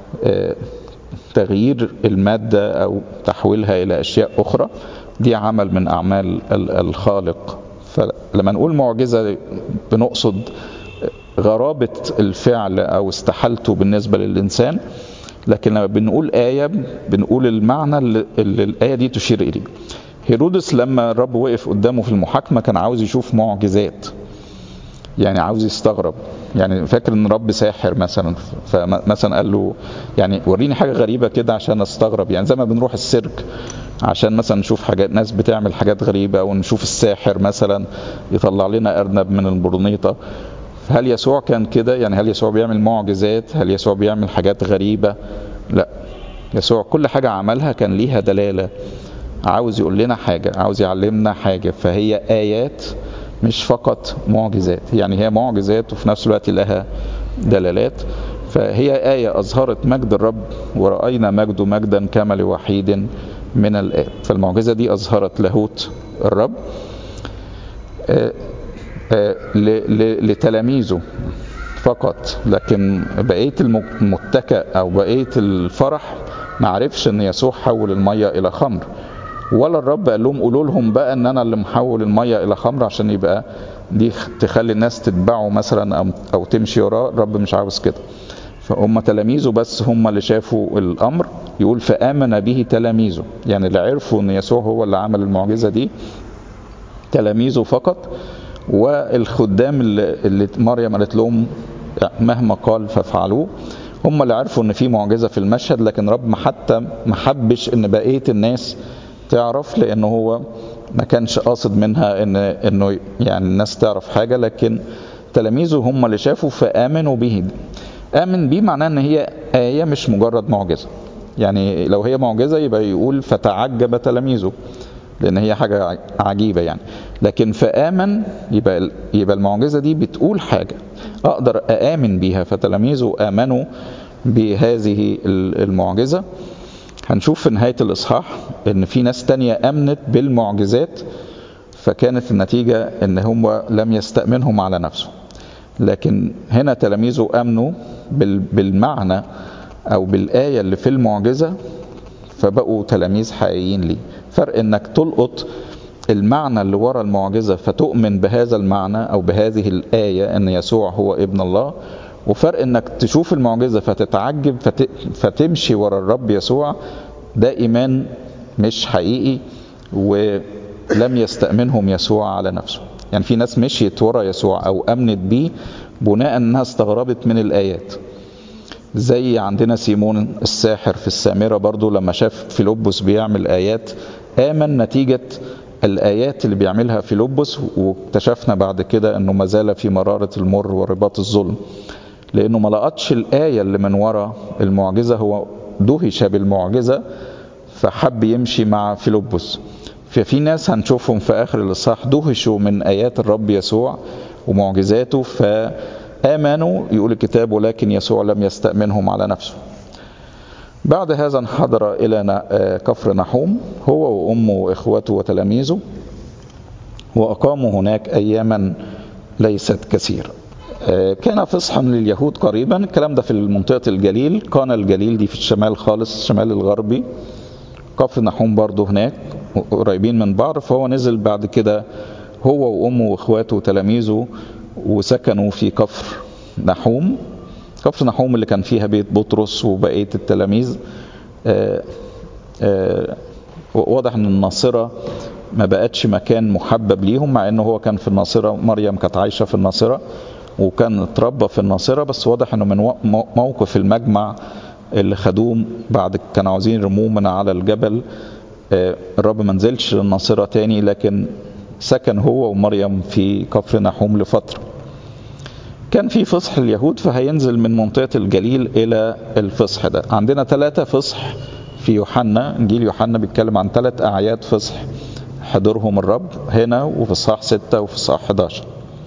تغيير المادة او تحويلها الى اشياء اخرى دي عمل من اعمال الخالق فلما نقول معجزة بنقصد غرابة الفعل او استحالته بالنسبة للانسان لكن لما بنقول آية بنقول المعنى اللي, اللي الآية دي تشير إليه هيرودس لما الرب وقف قدامه في المحاكمة كان عاوز يشوف معجزات يعني عاوز يستغرب يعني فاكر ان رب ساحر مثلا فمثلا قال له يعني وريني حاجه غريبه كده عشان استغرب يعني زي ما بنروح السيرك عشان مثلا نشوف حاجات ناس بتعمل حاجات غريبه او نشوف الساحر مثلا يطلع لنا ارنب من البرنيطه هل يسوع كان كده يعني هل يسوع بيعمل معجزات هل يسوع بيعمل حاجات غريبه لا يسوع كل حاجه عملها كان ليها دلاله عاوز يقول لنا حاجه عاوز يعلمنا حاجه فهي ايات مش فقط معجزات يعني هي معجزات وفي نفس الوقت لها دلالات فهي آية أظهرت مجد الرب ورأينا مجده مجدا كما لوحيد من الآب فالمعجزة دي أظهرت لاهوت الرب آه، آه، ل- ل- لتلاميذه فقط لكن بقية المتكأ أو بقية الفرح ما عرفش ان يسوع حول المية الى خمر ولا الرب قال لهم قولوا لهم بقى ان انا اللي محول المية الى خمر عشان يبقى دي تخلي الناس تتبعه مثلا او او تمشي وراه الرب مش عاوز كده فهم تلاميذه بس هم اللي شافوا الامر يقول فامن به تلاميذه يعني اللي عرفوا ان يسوع هو اللي عمل المعجزه دي تلاميذه فقط والخدام اللي, اللي مريم قالت لهم مهما قال فافعلوه هم اللي عرفوا ان في معجزه في المشهد لكن رب ما حتى ما حبش ان بقيه الناس تعرف لان هو ما كانش قاصد منها ان انه يعني الناس تعرف حاجه لكن تلاميذه هم اللي شافوا فامنوا به امن بيه معناه ان هي ايه مش مجرد معجزه يعني لو هي معجزه يبقى يقول فتعجب تلاميذه لان هي حاجه عجيبه يعني لكن فامن يبقى يبقى المعجزه دي بتقول حاجه اقدر اامن بيها فتلاميذه امنوا بهذه المعجزه هنشوف في نهايه الاصحاح ان في ناس تانية امنت بالمعجزات فكانت النتيجه ان هم لم يستامنهم على نفسه لكن هنا تلاميذه امنوا بالمعنى او بالايه اللي في المعجزه فبقوا تلاميذ حقيقيين ليه فرق انك تلقط المعنى اللي ورا المعجزة فتؤمن بهذا المعنى أو بهذه الآية أن يسوع هو ابن الله وفرق انك تشوف المعجزة فتتعجب فت... فتمشي ورا الرب يسوع ده إيمان مش حقيقي ولم يستأمنهم يسوع على نفسه يعني في ناس مشيت ورا يسوع أو أمنت بيه بناء أنها استغربت من الآيات زي عندنا سيمون الساحر في السامرة برضو لما شاف فيلبس بيعمل آيات آمن نتيجة الآيات اللي بيعملها فيلبس واكتشفنا بعد كده أنه ما زال في مرارة المر ورباط الظلم لأنه ما لقطش الآية اللي من ورا المعجزة هو دهش بالمعجزة فحب يمشي مع فيلبس ففي ناس هنشوفهم في آخر الإصحاح دهشوا من آيات الرب يسوع ومعجزاته فآمنوا يقول الكتاب ولكن يسوع لم يستأمنهم على نفسه بعد هذا انحدر إلى كفر نحوم هو وأمه وإخوته وتلاميذه وأقاموا هناك أياما ليست كثيرة كان فصحا لليهود قريبا الكلام ده في منطقة الجليل كان الجليل دي في الشمال خالص الشمال الغربي كفر نحوم برضه هناك قريبين من بعض فهو نزل بعد كده هو وأمه وإخواته وتلاميذه وسكنوا في كفر نحوم كفر نحوم اللي كان فيها بيت بطرس وبقية التلاميذ آآ آآ واضح ان الناصرة ما بقتش مكان محبب ليهم مع انه هو كان في الناصرة مريم كانت عايشة في الناصرة وكان اتربى في الناصرة بس واضح انه من موقف المجمع اللي خدوه بعد كانوا عاوزين يرموه من على الجبل الرب ما نزلش للناصرة تاني لكن سكن هو ومريم في كفر نحوم لفتره كان في فصح اليهود فهينزل من منطقة الجليل إلى الفصح ده عندنا ثلاثة فصح في يوحنا إنجيل يوحنا بيتكلم عن ثلاث أعياد فصح حضرهم الرب هنا وفي الصح 6 وفي الصح 11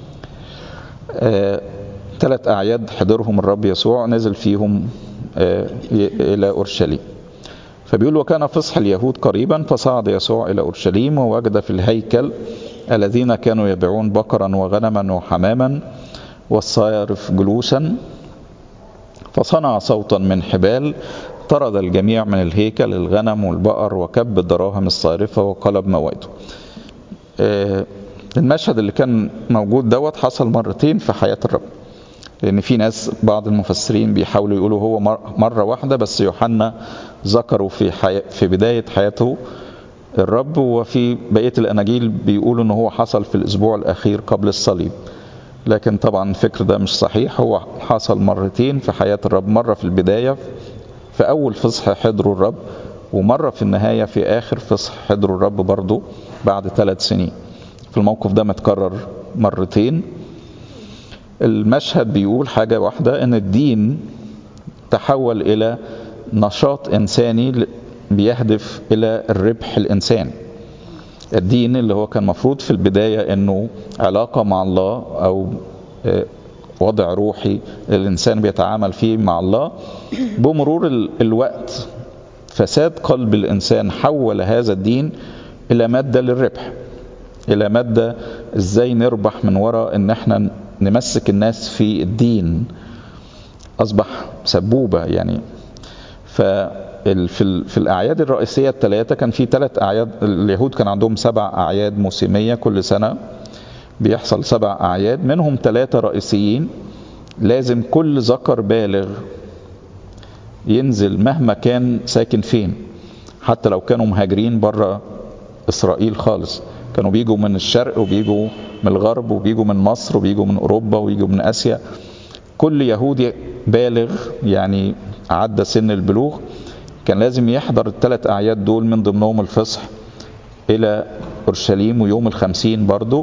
آه، ثلاث أعياد حضرهم الرب يسوع نزل فيهم آه، إلى أورشليم فبيقول وكان فصح اليهود قريبا فصعد يسوع إلى أورشليم ووجد في الهيكل الذين كانوا يبيعون بقرا وغنما وحماما والصيارف جلوسا فصنع صوتا من حبال طرد الجميع من الهيكل الغنم والبقر وكب الدراهم الصارفة وقلب موائده المشهد اللي كان موجود دوت حصل مرتين في حياة الرب لأن في ناس بعض المفسرين بيحاولوا يقولوا هو مرة واحدة بس يوحنا ذكروا في حي... في بداية حياته الرب وفي بقية الأناجيل بيقولوا إن هو حصل في الأسبوع الأخير قبل الصليب لكن طبعا الفكر ده مش صحيح هو حصل مرتين في حياة الرب مرة في البداية في أول فصح حضروا الرب ومرة في النهاية في آخر فصح حضروا الرب برضو بعد ثلاث سنين في الموقف ده متكرر مرتين المشهد بيقول حاجة واحدة ان الدين تحول الى نشاط انساني بيهدف الى الربح الانساني الدين اللي هو كان مفروض في البداية انه علاقة مع الله او وضع روحي الانسان بيتعامل فيه مع الله بمرور الوقت فساد قلب الإنسان حول هذا الدين إلى مادة للربح إلى مادة إزاي نربح من وراء إن إحنا نمسك الناس في الدين أصبح سبوبة يعني ففي في الأعياد الرئيسية الثلاثة كان في ثلاث أعياد اليهود كان عندهم سبع أعياد موسمية كل سنة بيحصل سبع أعياد منهم ثلاثة رئيسيين لازم كل ذكر بالغ ينزل مهما كان ساكن فين حتى لو كانوا مهاجرين بره إسرائيل خالص كانوا بيجوا من الشرق وبيجوا من الغرب وبيجوا من مصر وبيجوا من أوروبا وبيجوا من آسيا كل يهودي بالغ يعني عدى سن البلوغ كان لازم يحضر الثلاث أعياد دول من ضمنهم الفصح إلى أورشليم ويوم الخمسين برضو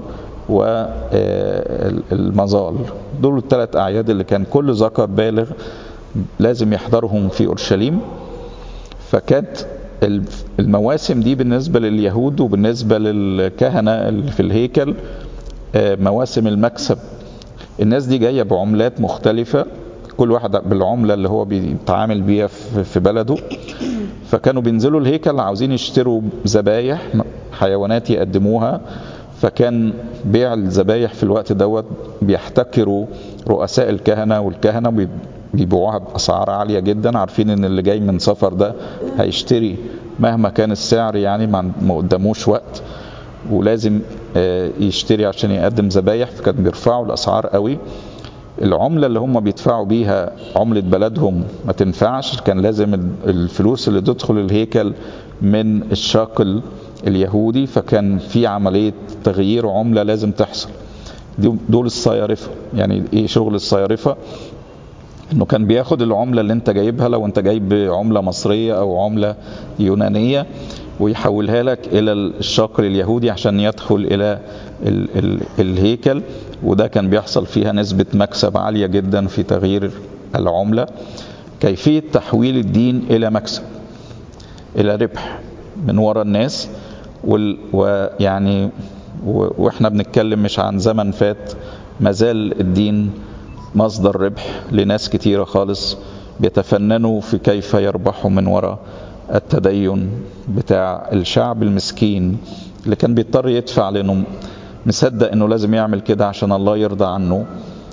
والمظال دول الثلاث أعياد اللي كان كل ذكر بالغ لازم يحضرهم في أورشليم فكانت المواسم دي بالنسبة لليهود وبالنسبة للكهنة اللي في الهيكل مواسم المكسب الناس دي جاية بعملات مختلفة كل واحد بالعملة اللي هو بيتعامل بيها في بلده فكانوا بينزلوا الهيكل عاوزين يشتروا ذبايح حيوانات يقدموها فكان بيع الذبايح في الوقت دوت بيحتكروا رؤساء الكهنة والكهنة بيبيعوها بأسعار عالية جدا عارفين ان اللي جاي من سفر ده هيشتري مهما كان السعر يعني ما قداموش وقت ولازم يشتري عشان يقدم ذبايح فكان بيرفعوا الأسعار قوي العملة اللي هم بيدفعوا بيها عملة بلدهم ما تنفعش كان لازم الفلوس اللي تدخل الهيكل من الشاقل اليهودي فكان في عملية تغيير عملة لازم تحصل دول الصيارفة يعني ايه شغل الصيارفة انه كان بياخد العملة اللي انت جايبها لو انت جايب عملة مصرية او عملة يونانية ويحولها لك الى الشاقل اليهودي عشان يدخل الى ال ال الهيكل وده كان بيحصل فيها نسبة مكسب عالية جدا في تغيير العملة كيفية تحويل الدين إلى مكسب إلى ربح من وراء الناس ويعني واحنا بنتكلم مش عن زمن فات مازال الدين مصدر ربح لناس كتيرة خالص بيتفننوا في كيف يربحوا من وراء التدين بتاع الشعب المسكين اللي كان بيضطر يدفع لانه مصدق انه لازم يعمل كده عشان الله يرضى عنه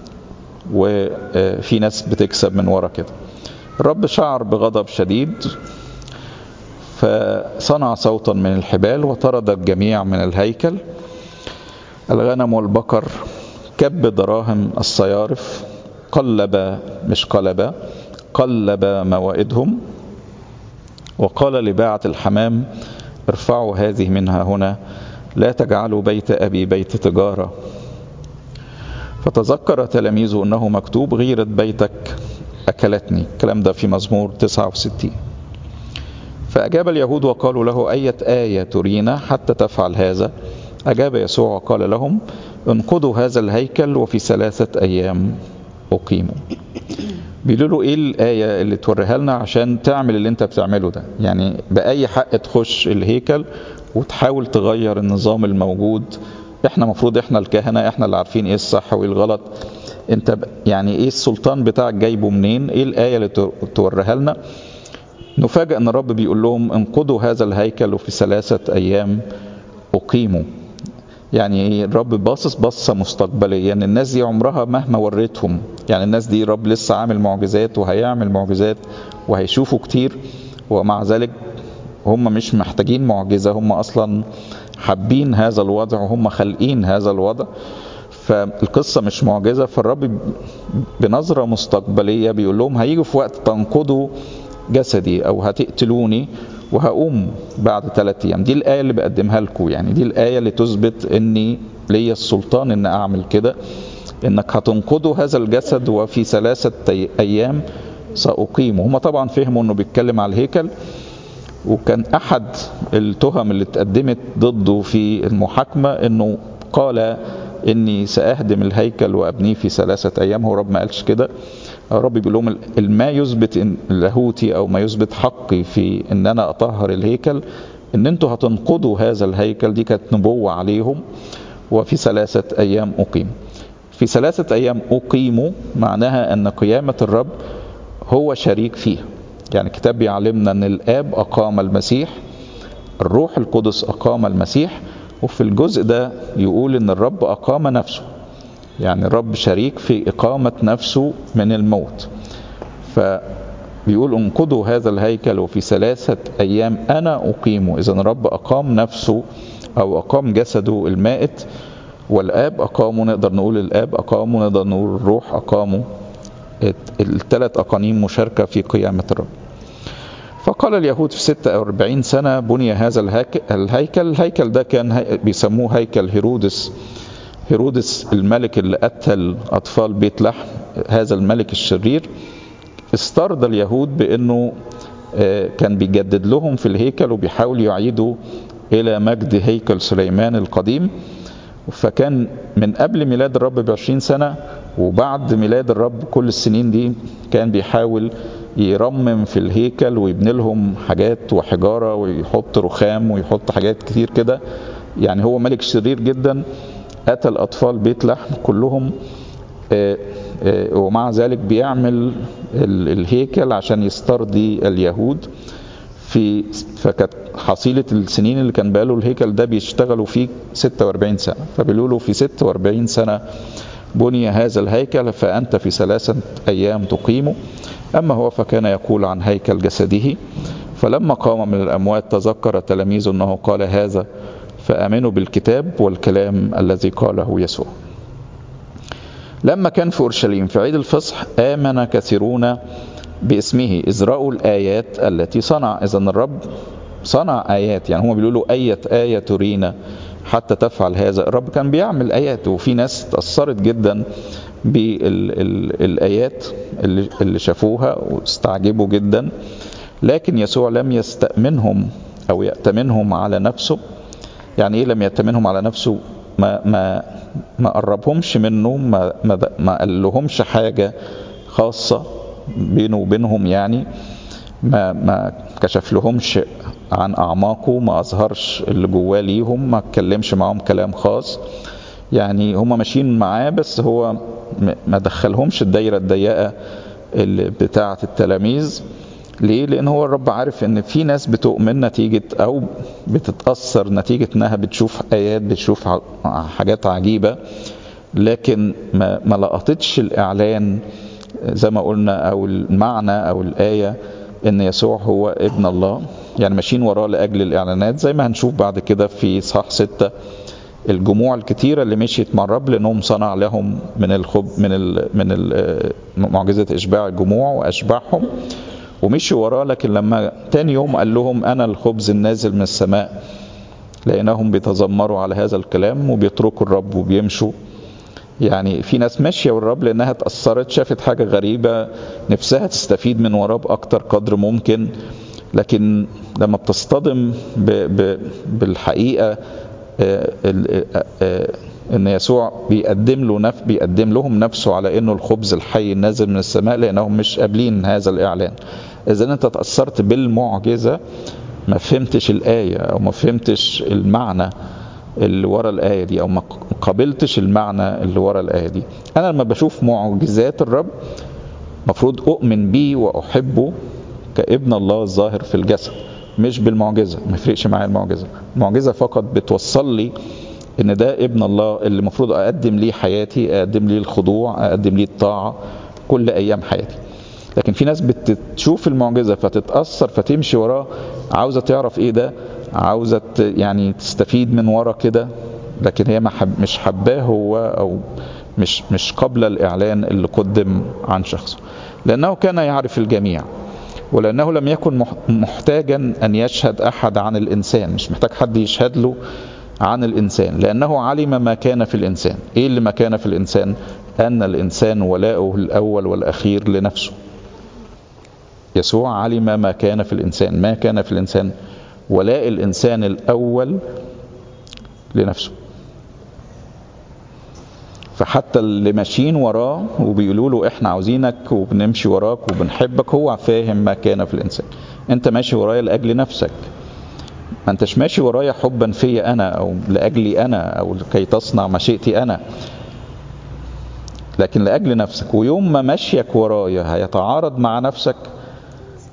وفي ناس بتكسب من ورا كده الرب شعر بغضب شديد فصنع صوتا من الحبال وطرد الجميع من الهيكل الغنم والبقر كب دراهم الصيارف قلب مش قلب قلب موائدهم وقال لباعة الحمام ارفعوا هذه منها هنا لا تجعلوا بيت أبي بيت تجارة فتذكر تلاميذه أنه مكتوب غيرة بيتك أكلتني الكلام ده في مزمور 69 فأجاب اليهود وقالوا له أية آية ترينا حتى تفعل هذا أجاب يسوع وقال لهم انقضوا هذا الهيكل وفي ثلاثة أيام أقيموا بيقولوا له ايه الآية اللي توريها لنا عشان تعمل اللي انت بتعمله ده يعني بأي حق تخش الهيكل وتحاول تغير النظام الموجود احنا مفروض احنا الكهنة احنا اللي عارفين ايه الصح وايه الغلط انت يعني ايه السلطان بتاعك جايبه منين ايه الآية اللي توريها لنا نفاجأ ان الرب بيقول لهم انقضوا هذا الهيكل وفي ثلاثة ايام اقيموا يعني الرب باصص بصة مستقبليا يعني الناس دي عمرها مهما وريتهم يعني الناس دي الرب لسه عامل معجزات وهيعمل معجزات وهيشوفوا كتير ومع ذلك هم مش محتاجين معجزة هم أصلا حابين هذا الوضع وهم خالقين هذا الوضع فالقصة مش معجزة فالرب بنظرة مستقبلية بيقول لهم هيجوا في وقت تنقضوا جسدي أو هتقتلوني وهقوم بعد ثلاثة أيام دي الآية اللي بقدمها لكم يعني دي الآية اللي تثبت إني ليا السلطان إن أعمل كده إنك هتنقضوا هذا الجسد وفي ثلاثة أيام سأقيمه هم طبعا فهموا إنه بيتكلم على الهيكل وكان أحد التهم اللي اتقدمت ضده في المحاكمة إنه قال إني سأهدم الهيكل وأبنيه في ثلاثة أيام هو رب ما قالش كده الرب بيقول لهم ما يثبت لاهوتي او ما يثبت حقي في ان انا اطهر الهيكل ان انتوا هتنقضوا هذا الهيكل دي كانت نبوه عليهم وفي ثلاثه ايام اقيم في ثلاثه ايام اقيموا معناها ان قيامه الرب هو شريك فيها يعني الكتاب بيعلمنا ان الاب اقام المسيح الروح القدس اقام المسيح وفي الجزء ده يقول ان الرب اقام نفسه يعني الرب شريك في اقامه نفسه من الموت فبيقول انقضوا هذا الهيكل وفي ثلاثه ايام انا اقيمه اذا الرب اقام نفسه او اقام جسده المائت والاب اقامه نقدر نقول الاب اقامه نقدر نقول الروح اقامه الثلاث اقانيم مشاركه في قيامه الرب فقال اليهود في 46 سنة بني هذا الهيكل الهيكل ده كان بيسموه هيكل هيرودس هيرودس الملك اللي قتل أطفال بيت لحم هذا الملك الشرير استرضى اليهود بأنه كان بيجدد لهم في الهيكل وبيحاول يعيدوا إلى مجد هيكل سليمان القديم فكان من قبل ميلاد الرب بعشرين سنة وبعد ميلاد الرب كل السنين دي كان بيحاول يرمم في الهيكل ويبني لهم حاجات وحجاره ويحط رخام ويحط حاجات كتير كده يعني هو ملك شرير جدا قتل اطفال بيت لحم كلهم ومع ذلك بيعمل الهيكل عشان يسترضي اليهود في فكانت حصيلة السنين اللي كان بقاله الهيكل ده بيشتغلوا فيه 46 سنة فبيقولوا له في 46 سنة بني هذا الهيكل فأنت في ثلاثة أيام تقيمه أما هو فكان يقول عن هيكل جسده فلما قام من الأموات تذكر تلاميذه أنه قال هذا فآمنوا بالكتاب والكلام الذي قاله يسوع لما كان في أورشليم في عيد الفصح آمن كثيرون باسمه إذ رأوا الآيات التي صنع إذا الرب صنع آيات يعني هم بيقولوا أية آية ترينا حتى تفعل هذا الرب كان بيعمل آيات وفي ناس تأثرت جدا بالآيات اللي شافوها واستعجبوا جدا لكن يسوع لم يستأمنهم أو يأتمنهم على نفسه يعني إيه لم يأتمنهم على نفسه ما ما ما قربهمش منه ما ما, ما قال لهمش حاجة خاصة بينه وبينهم يعني ما ما كشف لهمش عن أعماقه ما أظهرش اللي جواه ليهم ما اتكلمش معاهم كلام خاص يعني هم ماشيين معاه بس هو ما دخلهمش الدايرة الضيقة اللي بتاعة التلاميذ ليه؟ لأن هو الرب عارف إن في ناس بتؤمن نتيجة أو بتتأثر نتيجة إنها بتشوف آيات بتشوف حاجات عجيبة لكن ما, ما لقطتش الإعلان زي ما قلنا أو المعنى أو الآية إن يسوع هو ابن الله يعني ماشيين وراه لأجل الإعلانات زي ما هنشوف بعد كده في صح ستة الجموع الكتيرة اللي مشيت مع الرب لأنهم صنع لهم من الخب من ال من ال معجزة إشباع الجموع وأشبعهم ومشوا وراه لكن لما تاني يوم قال لهم أنا الخبز النازل من السماء لأنهم بيتذمروا على هذا الكلام وبيتركوا الرب وبيمشوا يعني في ناس ماشية والرب لأنها اتأثرت شافت حاجة غريبة نفسها تستفيد من وراه بأكتر قدر ممكن لكن لما بتصطدم ب ب بالحقيقة ان يسوع بيقدم له نف بيقدم لهم نفسه على انه الخبز الحي النازل من السماء لانهم مش قابلين هذا الاعلان اذا انت تاثرت بالمعجزه ما فهمتش الايه او ما فهمتش المعنى اللي ورا الايه دي او ما قابلتش المعنى اللي ورا الايه دي انا لما بشوف معجزات الرب مفروض اؤمن بيه واحبه كابن الله الظاهر في الجسد مش بالمعجزه ما يفرقش معايا المعجزه المعجزه فقط بتوصل لي ان ده ابن الله اللي المفروض اقدم ليه حياتي اقدم ليه الخضوع اقدم ليه الطاعه كل ايام حياتي لكن في ناس بتشوف المعجزه فتتاثر فتمشي وراه عاوزه تعرف ايه ده عاوزه يعني تستفيد من ورا كده لكن هي ما حب مش حباه هو او مش مش قبل الاعلان اللي قدم عن شخصه لانه كان يعرف الجميع ولأنه لم يكن محتاجا أن يشهد أحد عن الإنسان مش محتاج حد يشهد له عن الإنسان لأنه علم ما كان في الإنسان إيه اللي ما كان في الإنسان أن الإنسان ولاؤه الأول والأخير لنفسه يسوع علم ما كان في الإنسان ما كان في الإنسان ولاء الإنسان الأول لنفسه فحتى اللي ماشيين وراه وبيقولوا له احنا عاوزينك وبنمشي وراك وبنحبك هو فاهم ما كان في الانسان انت ماشي ورايا لاجل نفسك ما انتش ماشي ورايا حبا فيا انا او لاجلي انا او لكي تصنع مشيئتي انا لكن لاجل نفسك ويوم ما مشيك ورايا هيتعارض مع نفسك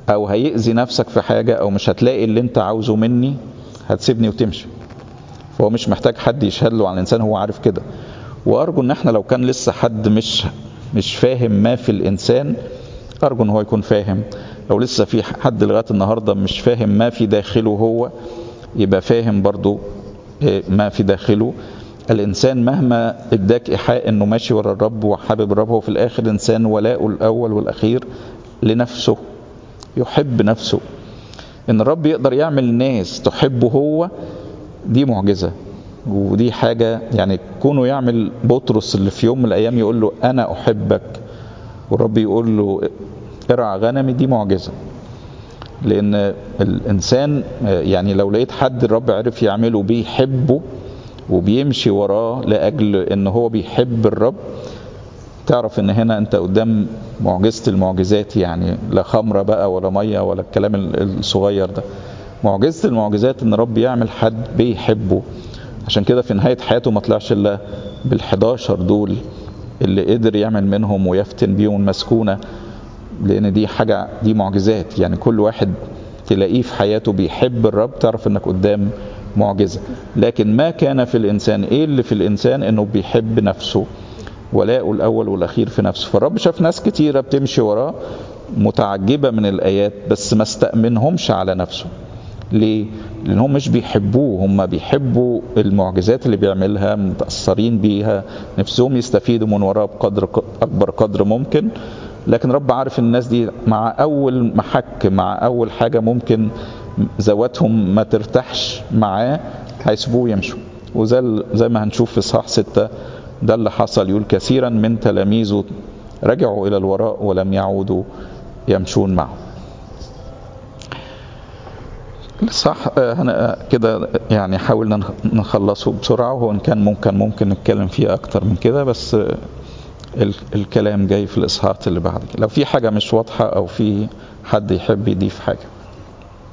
او هيأذي نفسك في حاجة او مش هتلاقي اللي انت عاوزه مني هتسيبني وتمشي فهو مش محتاج حد يشهد له عن الانسان هو عارف كده وارجو ان احنا لو كان لسه حد مش مش فاهم ما في الانسان ارجو ان هو يكون فاهم لو لسه في حد لغايه النهارده مش فاهم ما في داخله هو يبقى فاهم برضو ما في داخله الانسان مهما اداك ايحاء انه ماشي ورا الرب وحابب الرب هو في الاخر انسان ولاؤه الاول والاخير لنفسه يحب نفسه ان الرب يقدر يعمل ناس تحبه هو دي معجزه ودي حاجه يعني كونه يعمل بطرس اللي في يوم من الايام يقول له انا احبك والرب يقول له ارعى غنمي دي معجزه لان الانسان يعني لو لقيت حد الرب عرف يعمله بيحبه وبيمشي وراه لاجل ان هو بيحب الرب تعرف ان هنا انت قدام معجزه المعجزات يعني لا خمره بقى ولا ميه ولا الكلام الصغير ده معجزه المعجزات ان رب يعمل حد بيحبه عشان كده في نهايه حياته ما طلعش الا بال11 دول اللي قدر يعمل منهم ويفتن بيهم المسكونه لان دي حاجه دي معجزات يعني كل واحد تلاقيه في حياته بيحب الرب تعرف انك قدام معجزه لكن ما كان في الانسان ايه اللي في الانسان انه بيحب نفسه ولاؤه الاول والاخير في نفسه فالرب شاف ناس كتيره بتمشي وراه متعجبه من الايات بس ما استأمنهمش على نفسه ليه؟ لأنهم مش بيحبوه هم بيحبوا المعجزات اللي بيعملها متأثرين بيها نفسهم يستفيدوا من وراه بقدر أكبر قدر ممكن لكن رب عارف الناس دي مع أول محك مع أول حاجة ممكن ذواتهم ما ترتاحش معاه هيسيبوه يمشوا وزي زي ما هنشوف في إصحاح ستة ده اللي حصل يقول كثيرا من تلاميذه رجعوا إلى الوراء ولم يعودوا يمشون معه صح كده يعني حاولنا نخلصه بسرعة وهو إن كان ممكن ممكن نتكلم فيه أكتر من كده بس الكلام جاي في الإصحاحات اللي بعد لو في حاجة مش واضحة أو في حد يحب يضيف حاجة